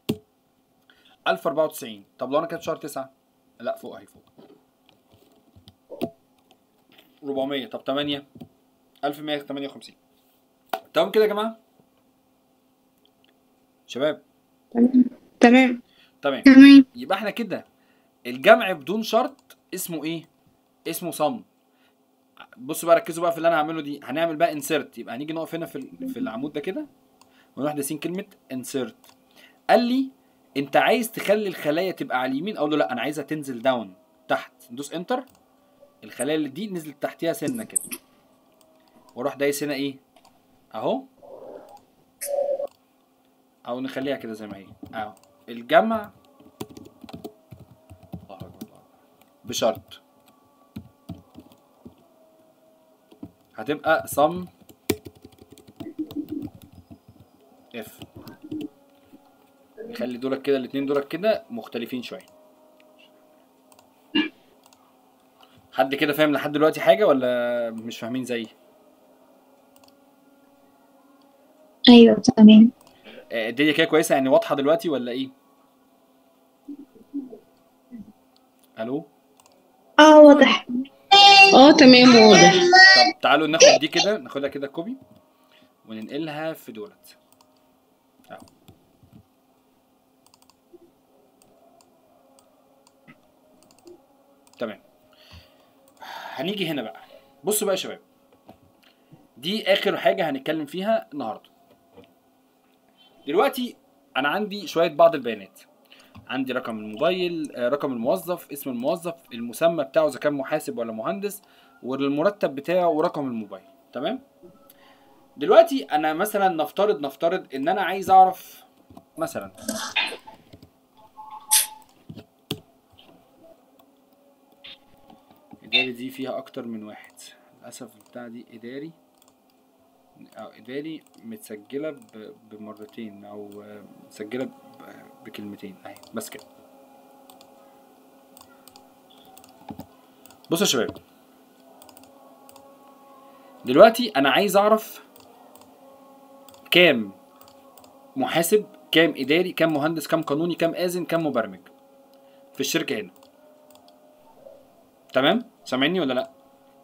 1094 طب لو انا كتبت شهر 9 لا فوق اهي فوق 400 طب 8 1158 تمام كده يا جماعه شباب تمام تمام تمام يبقى احنا كده الجمع بدون شرط اسمه ايه اسمه صم بصوا بقى ركزوا بقى في اللي انا هعمله دي هنعمل بقى انسيرت يبقى هنيجي نقف هنا في ال- في العمود ده كده ونروح دايسين كلمه انسيرت قال لي انت عايز تخلي الخلايا تبقى على اليمين اقول له لا انا عايزها تنزل داون تحت ندوس انتر الخلايا اللي دي نزلت تحتيها سنه كده واروح دايس هنا ايه اهو او نخليها كده زي ما هي اهو الجمع الله أكبر، الله أكبر. بشرط هتبقى صم اف نخلي دولك كده الاتنين دولك كده مختلفين شويه حد كده فاهم لحد دلوقتي حاجه ولا مش فاهمين زيي ايوه تمام آه، الدنيا كده كويسه يعني واضحه دلوقتي ولا ايه الو اه واضح اه تمام واضح طب تعالوا ناخد دي كده ناخدها كده كوبي وننقلها في دولت اهو تمام هنيجي هنا بقى بصوا بقى يا شباب دي اخر حاجه هنتكلم فيها النهارده دلوقتي انا عندي شويه بعض البيانات عندي رقم الموبايل آه، رقم الموظف اسم الموظف المسمى بتاعه اذا كان محاسب ولا مهندس والمرتب بتاعه ورقم الموبايل تمام دلوقتي انا مثلا نفترض نفترض ان انا عايز اعرف مثلا اداري دي فيها اكتر من واحد للاسف البتاع دي اداري او اداري متسجله ب- بمرتين او آه، متسجله ب- بكلمتين اهي بس كده بصوا يا شباب دلوقتي انا عايز اعرف كام محاسب كام اداري كام مهندس كام قانوني كام اذن كام مبرمج في الشركه هنا تمام سامعني ولا لا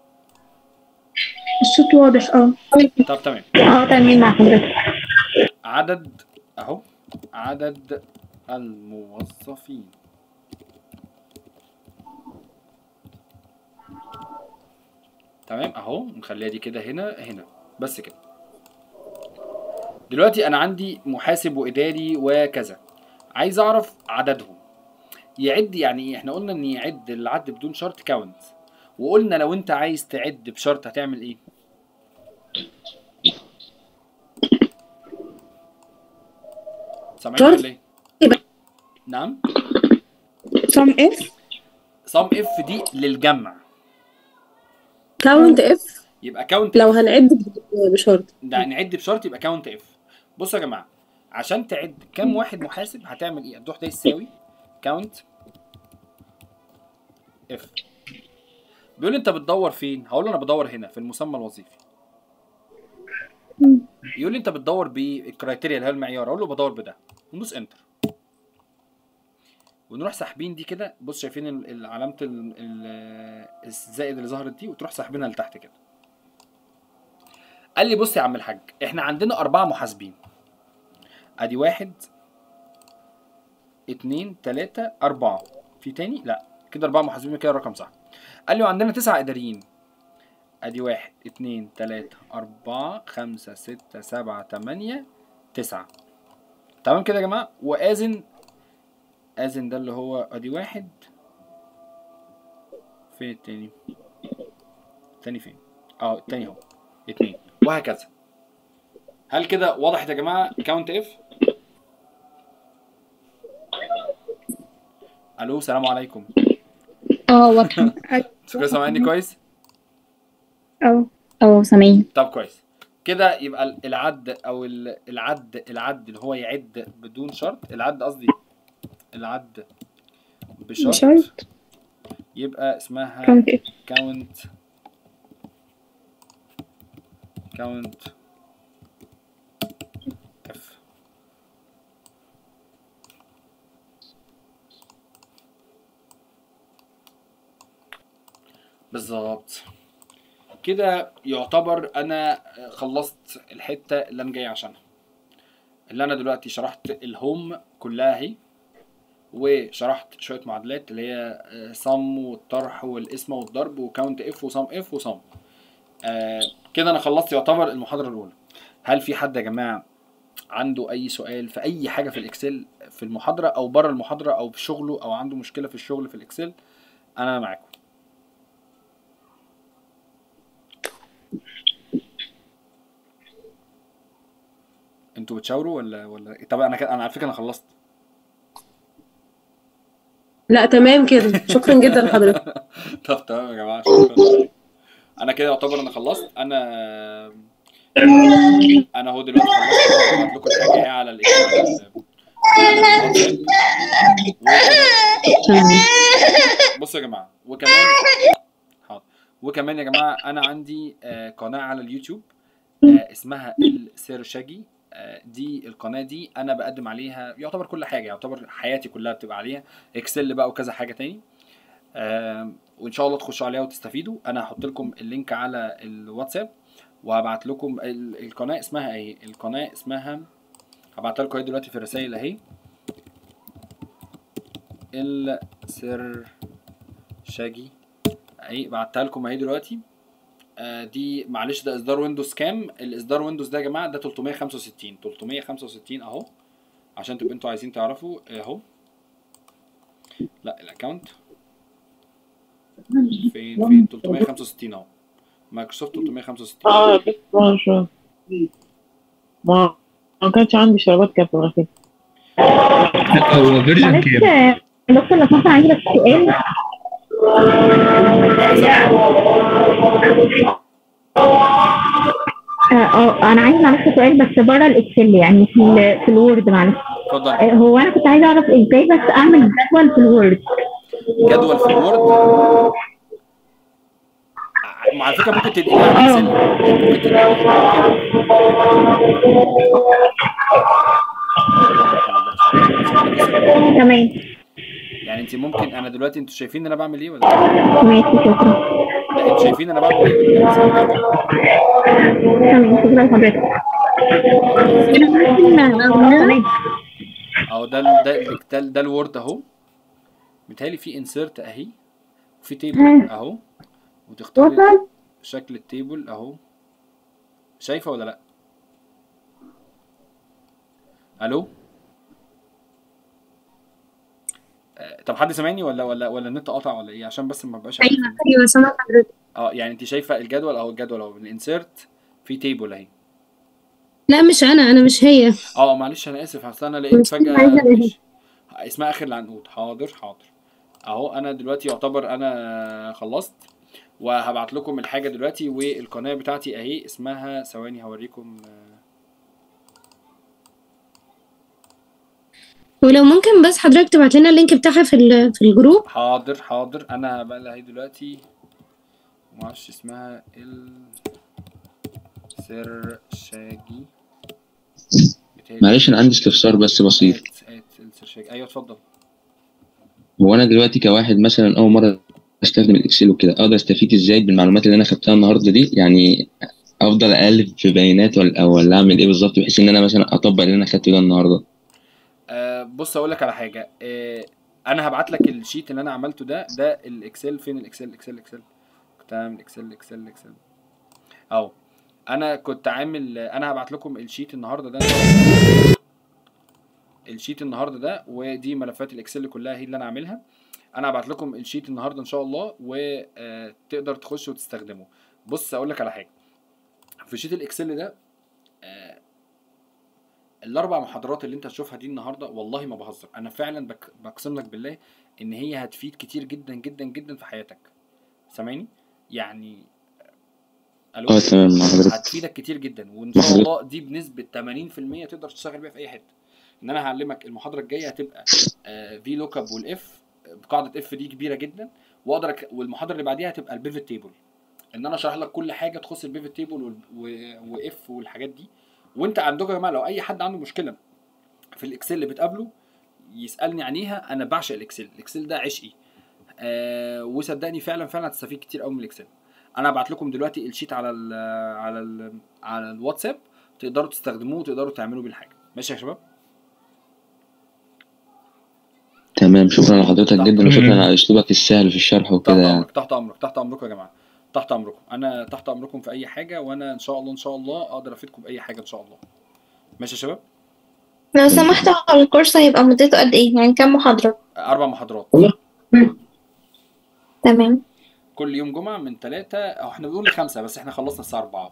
الصوت واضح اه طب تمام اه تمام مع حضرتك عدد اهو عدد الموظفين تمام اهو نخليها دي كده هنا هنا بس كده دلوقتي انا عندي محاسب واداري وكذا عايز اعرف عددهم يعد يعني ايه احنا قلنا ان يعد العد بدون شرط كاونت وقلنا لو انت عايز تعد بشرط هتعمل ايه سامعني شرط؟ ولا ايه نعم صم اف صم اف دي للجمع كاونت اف يبقى كاونت لو هنعد ب- بشرط ده نعد بشرط يبقى كاونت اف بصوا يا جماعه عشان تعد كام واحد محاسب هتعمل ايه هتروح ده يساوي كاونت اف بيقول لي انت بتدور فين هقول له انا بدور هنا في المسمى الوظيفي يقول لي انت بتدور بالكرايتيريا اللي هي المعيار اقول له بدور بده وندوس انتر ونروح ساحبين دي كده بص شايفين ال- ال- علامه ال- ال- الزائد اللي ظهرت دي وتروح ساحبينها لتحت كده قال لي بص يا عم الحاج احنا عندنا أربعة محاسبين ادي واحد اتنين تلاتة أربعة في تاني؟ لا كده أربعة محاسبين كده الرقم صح قال لي وعندنا تسعة إداريين ادي واحد اتنين تلاتة أربعة خمسة ستة سبعة تمانية تسعة تمام كده يا جماعة وآذن آذن ده اللي هو ادي واحد فين التاني؟ التاني فين؟ اه التاني اهو اتنين وهكذا هل كده وضحت يا جماعه كاونت اف الو السلام عليكم اه واضحة شكرا سامعني كويس اه اه سامعين طب كويس كده يبقى ال- العد او ال- العد العد اللي هو يعد بدون شرط العد قصدي العد بشرط بشرط. يبقى اسمها count if. count count f بالظبط كده يعتبر انا خلصت الحته اللي انا جاي عشانها اللي انا دلوقتي شرحت الهوم كلها اهي وشرحت شويه معادلات اللي هي صم والطرح والقسمه والضرب وكاونت اف وصم اف وصم آه كده انا خلصت يعتبر المحاضره الاولى هل في حد يا جماعه عنده اي سؤال في اي حاجه في الاكسل في المحاضره او بره المحاضره او في شغله او عنده مشكله في الشغل في الاكسل انا معاكم انتوا بتشاوروا ولا ولا طب انا كده انا على فكره انا خلصت لا تمام كده شكرا جدا لحضرتك طب تمام يا جماعه شكرا انا كده يعتبر انا خلصت انا انا هو دلوقتي خلصت هبعت لكم الحاجه ايه على الاكسل بصوا يا جماعه وكمان حاضر وكمان يا جماعه انا عندي آه، قناه على اليوتيوب آه، اسمها السيرشاجي آه، دي القناه دي انا بقدم عليها يعتبر كل حاجه يعتبر حياتي كلها بتبقى عليها اكسل بقى وكذا حاجه تاني آم، وان شاء الله تخشوا عليها وتستفيدوا انا هحط لكم اللينك على الواتساب وهبعت لكم ال- القناه اسمها ايه القناه اسمها هبعتها لكم اهي دلوقتي في الرسائل اهي السر شاجي اهي بعتها لكم اهي دلوقتي آه دي معلش ده اصدار ويندوز كام الاصدار ويندوز ده يا جماعه ده 365 365 اهو عشان تبقوا انتوا عايزين تعرفوا اهو لا الاكونت فين فين 365 اهو مايكروسوفت 365 اه بس ما شو ما ما كانش عندي شربات كابتن غير كده هو فيرجن معلش كام؟ دكتور لو كنت عندي بس سؤال اه آه، انا عايز معلش سؤال بس بره الاكسل يعني في ال- في الوورد معلش اتفضل آه، هو انا كنت عايزه اعرف ازاي بس اعمل جدول في الوورد جدول في الوورد ع- على فكره ممكن تنقلها على الاكسل ممكن تنقلها تمام يعني انت ممكن انا دلوقتي انتوا شايفين ان انا بعمل ايه ولا لا ماشي شكرا لا، انتوا شايفين انا بعمل ايه ولا لا؟ تمام شكرا لحضرتك تمام اهو ده ال- ده ال- ده, ده الوورد اهو متهيألي في انسيرت اهي وفي تيبل اهو وتختاري وصل شكل التيبل اهو شايفه ولا لا الو آه، طب حد سامعني ولا ولا ولا النت قطع ولا ايه عشان بس ما بقاش عارف ايوه ايوه سامع حضرتك اه يعني انت شايفه الجدول اهو الجدول اهو الانسيرت في تيبل اهي لا مش انا انا مش هي اه معلش انا اسف اصل انا لقيت فجأة عايزة إيه؟ مش اسمها اخر العنقود حاضر حاضر اهو انا دلوقتي يعتبر انا خلصت وهبعت لكم الحاجة دلوقتي والقناة بتاعتي اهي اسمها ثواني هوريكم آه، ولو ممكن بس حضرتك تبعت لنا اللينك بتاعها في ال- في الجروب حاضر حاضر انا هبقى لها اهي دلوقتي معرفش اسمها ال سرشاجي بتهيألي- معلش انا عندي استفسار بس بسيط آت- آت السرشاجي ايوه اتفضل هو انا دلوقتي كواحد مثلا اول مره استخدم الاكسل وكده اقدر استفيد ازاي بالمعلومات اللي انا خدتها النهارده دي يعني افضل اقلب في بيانات ولا ولا اعمل ايه بالظبط بحيث ان انا مثلا اطبق اللي انا خدته ده النهارده آه بص اقول لك على حاجه آه انا هبعت لك الشيت اللي انا عملته ده ده الاكسل فين الاكسل الاكسل الاكسل كنت عامل اكسل اكسل اكسل اهو انا كنت عامل انا هبعت لكم الشيت النهارده ده الشيت النهارده ده ودي ملفات الاكسل كلها هي اللي انا عاملها انا هبعت لكم الشيت النهارده ان شاء الله وتقدر تخش وتستخدمه بص اقول لك على حاجه في شيت الاكسل ده آه، الاربع محاضرات اللي انت هتشوفها دي النهارده والله ما بهزر انا فعلا بك بقسم لك بالله ان هي هتفيد كتير جدا جدا جدا في حياتك سامعني يعني الو اه تمام مع حضرتك هتفيدك كتير جدا وان مع شاء حضرتك. الله دي بنسبه 80% تقدر تشتغل بيها في اي حته ان انا هعلمك المحاضره الجايه هتبقى في لوك اب والاف بقاعده اف دي كبيره جدا واقدر أك... والمحاضره اللي بعديها هتبقى البيفت تيبل ان انا اشرح لك كل حاجه تخص البيفت تيبل واف والحاجات دي وانت عندكم يا جماعه لو اي حد عنده مشكله في الاكسل اللي بتقابله يسالني عنيها انا بعشق الاكسل الاكسل ده عشقي آه وصدقني فعلا فعلا هتستفيد كتير قوي من الاكسل انا هبعت لكم دلوقتي الشيت على ال على ال على الواتساب تقدروا تستخدموه وتقدروا تعملوا بيه الحاجه ماشي يا شباب تمام شكرا لحضرتك تحت جدا وشكرا مم. على اسلوبك السهل في الشرح تحت وكده يعني امرك تحت امرك تحت امركم يا جماعه تحت امركم انا تحت امركم في اي حاجه وانا ان شاء الله ان شاء الله اقدر افيدكم باي حاجه ان شاء الله ماشي يا شباب لو سمحت هو الكورس هيبقى مدته قد ايه يعني كام محاضرة اربع محاضرات تمام كل يوم جمعه من ثلاثة او احنا بنقول خمسة بس احنا خلصنا الساعه 4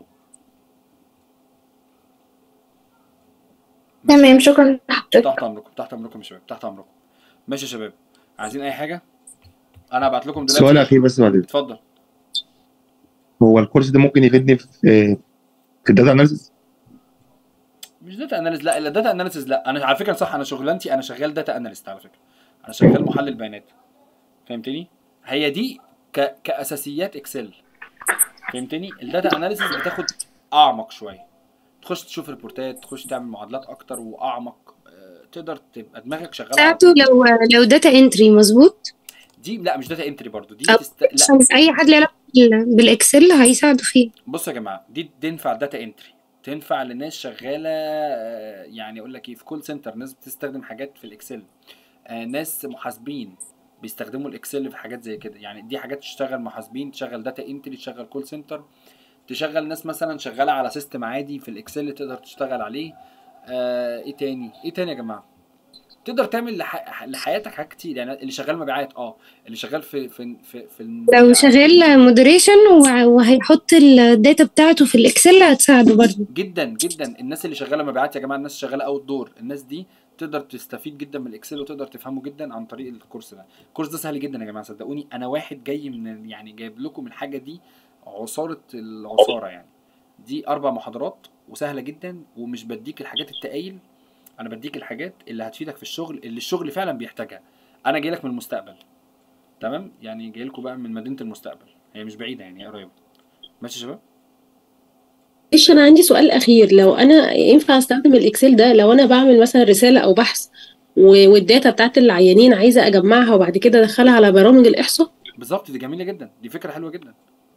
تمام شكرا لحضرتك تحت امركم تحت امركم يا شباب تحت امركم ماشي يا شباب عايزين اي حاجه انا هبعت لكم دلوقتي سؤال اخير بس بعد اتفضل هو الكورس ده ممكن يفيدني في في الداتا اناليسيس مش داتا اناليز لا الداتا اناليسيز لا انا على فكره صح انا شغلانتي انا شغال داتا اناليست على فكره انا شغال محلل بيانات فهمتني هي دي ك... كاساسيات اكسل فهمتني الداتا اناليسيز بتاخد اعمق شويه تخش تشوف ريبورتات تخش تعمل معادلات اكتر واعمق آه، تقدر تبقى دماغك شغاله على بتاعته لو لو داتا انتري مظبوط دي لا مش داتا انتري برضو دي أو تست... لا عشان اي حد له علاقه بال- بالاكسل هيساعده فيه بصوا يا جماعه دي تنفع داتا انتري تنفع لناس شغاله آه، يعني اقول لك ايه في كول سنتر ناس بتستخدم حاجات في الاكسل آه، ناس محاسبين بيستخدموا الاكسل في حاجات زي كده يعني دي حاجات تشتغل محاسبين تشغل داتا انتري تشغل كول سنتر تشغل ناس مثلا شغاله على سيستم عادي في الاكسل تقدر تشتغل عليه آه ايه تاني ايه تاني يا جماعه تقدر تعمل لح... لحياتك حاجات كتير يعني اللي شغال مبيعات اه اللي شغال في في في, في لو المبيعات شغال مودريشن وهيحط الداتا بتاعته في الاكسل هتساعده برضه جدا جدا الناس اللي شغاله مبيعات يا جماعه الناس شغاله اوت دور الناس دي تقدر تستفيد جدا من الاكسل وتقدر تفهمه جدا عن طريق الكورس ده الكورس ده سهل جدا يا جماعه صدقوني انا واحد جاي من يعني جايب لكم الحاجه دي عصاره العصاره يعني دي اربع محاضرات وسهله جدا ومش بديك الحاجات التقايل انا بديك الحاجات اللي هتفيدك في الشغل اللي الشغل فعلا بيحتاجها انا جاي لك من المستقبل تمام يعني جاي لكم بقى من مدينه المستقبل هي مش بعيده يعني هي قريبه ماشي يا شباب معلش انا عندي سؤال اخير لو انا ينفع استخدم الاكسل ده لو انا بعمل مثلا رساله او بحث و- والداتا بتاعت العيانين عايزه اجمعها وبعد كده ادخلها على برامج الاحصاء بالظبط دي جميله جدا دي فكره حلوه جدا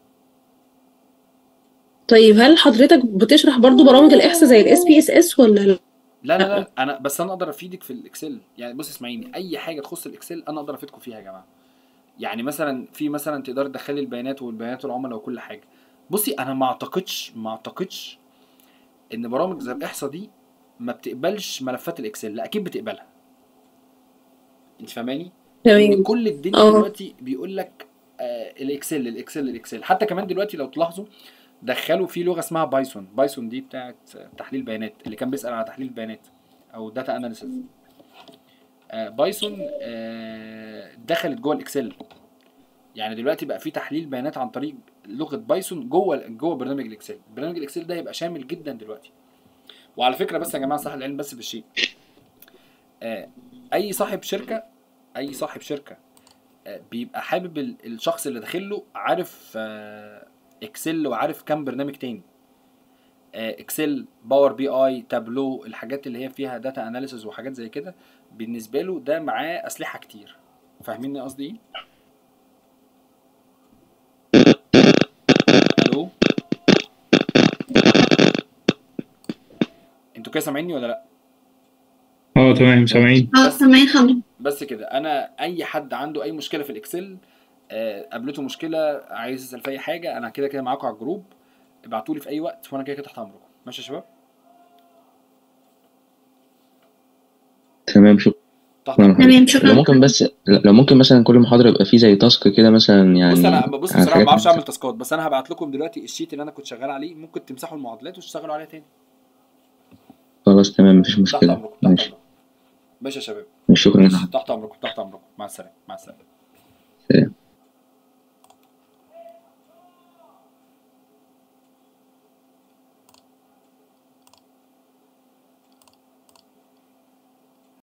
طيب هل حضرتك بتشرح برضو برامج الاحصاء زي الاس بي اس اس ولا لا لا لا لا انا بس انا اقدر افيدك في الاكسل يعني بص اسمعيني اي حاجه تخص الاكسل انا اقدر افيدكم فيها يا جماعه يعني مثلا في مثلا تقدر تدخلي البيانات والبيانات العملاء وكل حاجه بصي انا ما اعتقدش ما اعتقدش ان برامج زي الاحصاء دي ما بتقبلش ملفات الاكسل لا اكيد بتقبلها انت فاهماني تمام. إن كل الدنيا اه. دلوقتي بيقول لك آه الاكسل الاكسل الاكسل حتى كمان دلوقتي لو تلاحظوا دخلوا في لغه اسمها بايثون بايثون دي بتاعت تحليل بيانات اللي كان بيسال على تحليل بيانات او داتا اناليسيس آه بايثون آه دخلت جوه الاكسل يعني دلوقتي بقى في تحليل بيانات عن طريق لغه بايثون جوه جوه برنامج الاكسل برنامج الاكسل ده هيبقى شامل جدا دلوقتي وعلى فكره بس يا جماعه صح العلم بس بالشيء آه اي صاحب شركه اي صاحب شركه آه بيبقى حابب ال- الشخص اللي داخل له عارف آه اكسل وعارف كام برنامج تاني آه، اكسل باور بي اي تابلو الحاجات اللي هي فيها داتا اناليسز وحاجات زي كده بالنسبه له ده معاه اسلحه كتير فاهمين قصدي ايه الو انتوا كده سامعيني ولا لا اه تمام سامعين اه سامعين حضرتك بس كده انا اي حد عنده اي مشكله في الاكسل آه، قابلته مشكله عايز يسال في اي حاجه انا كده كده معاكم على الجروب ابعتوا لي في اي وقت وانا كده كده تحت امركم ماشي يا شباب تمام شكرا تحت شكراً امركم تمام شكرا لو ممكن بس لو ممكن مثلا كل محاضرة يبقى فيه زي تاسك كده مثلا يعني بص انا بص على بصراحه ما حاجات بعرفش اعمل تاسكات بس انا هبعت لكم دلوقتي الشيت اللي انا كنت شغال عليه ممكن تمسحوا المعادلات وتشتغلوا عليها تاني خلاص تمام مفيش تحت مشكلة امركم تحت ماشي امركم ماشي يا شباب شكرا ماشي تحت امركم تحت امركم مع السلامه مع السلامه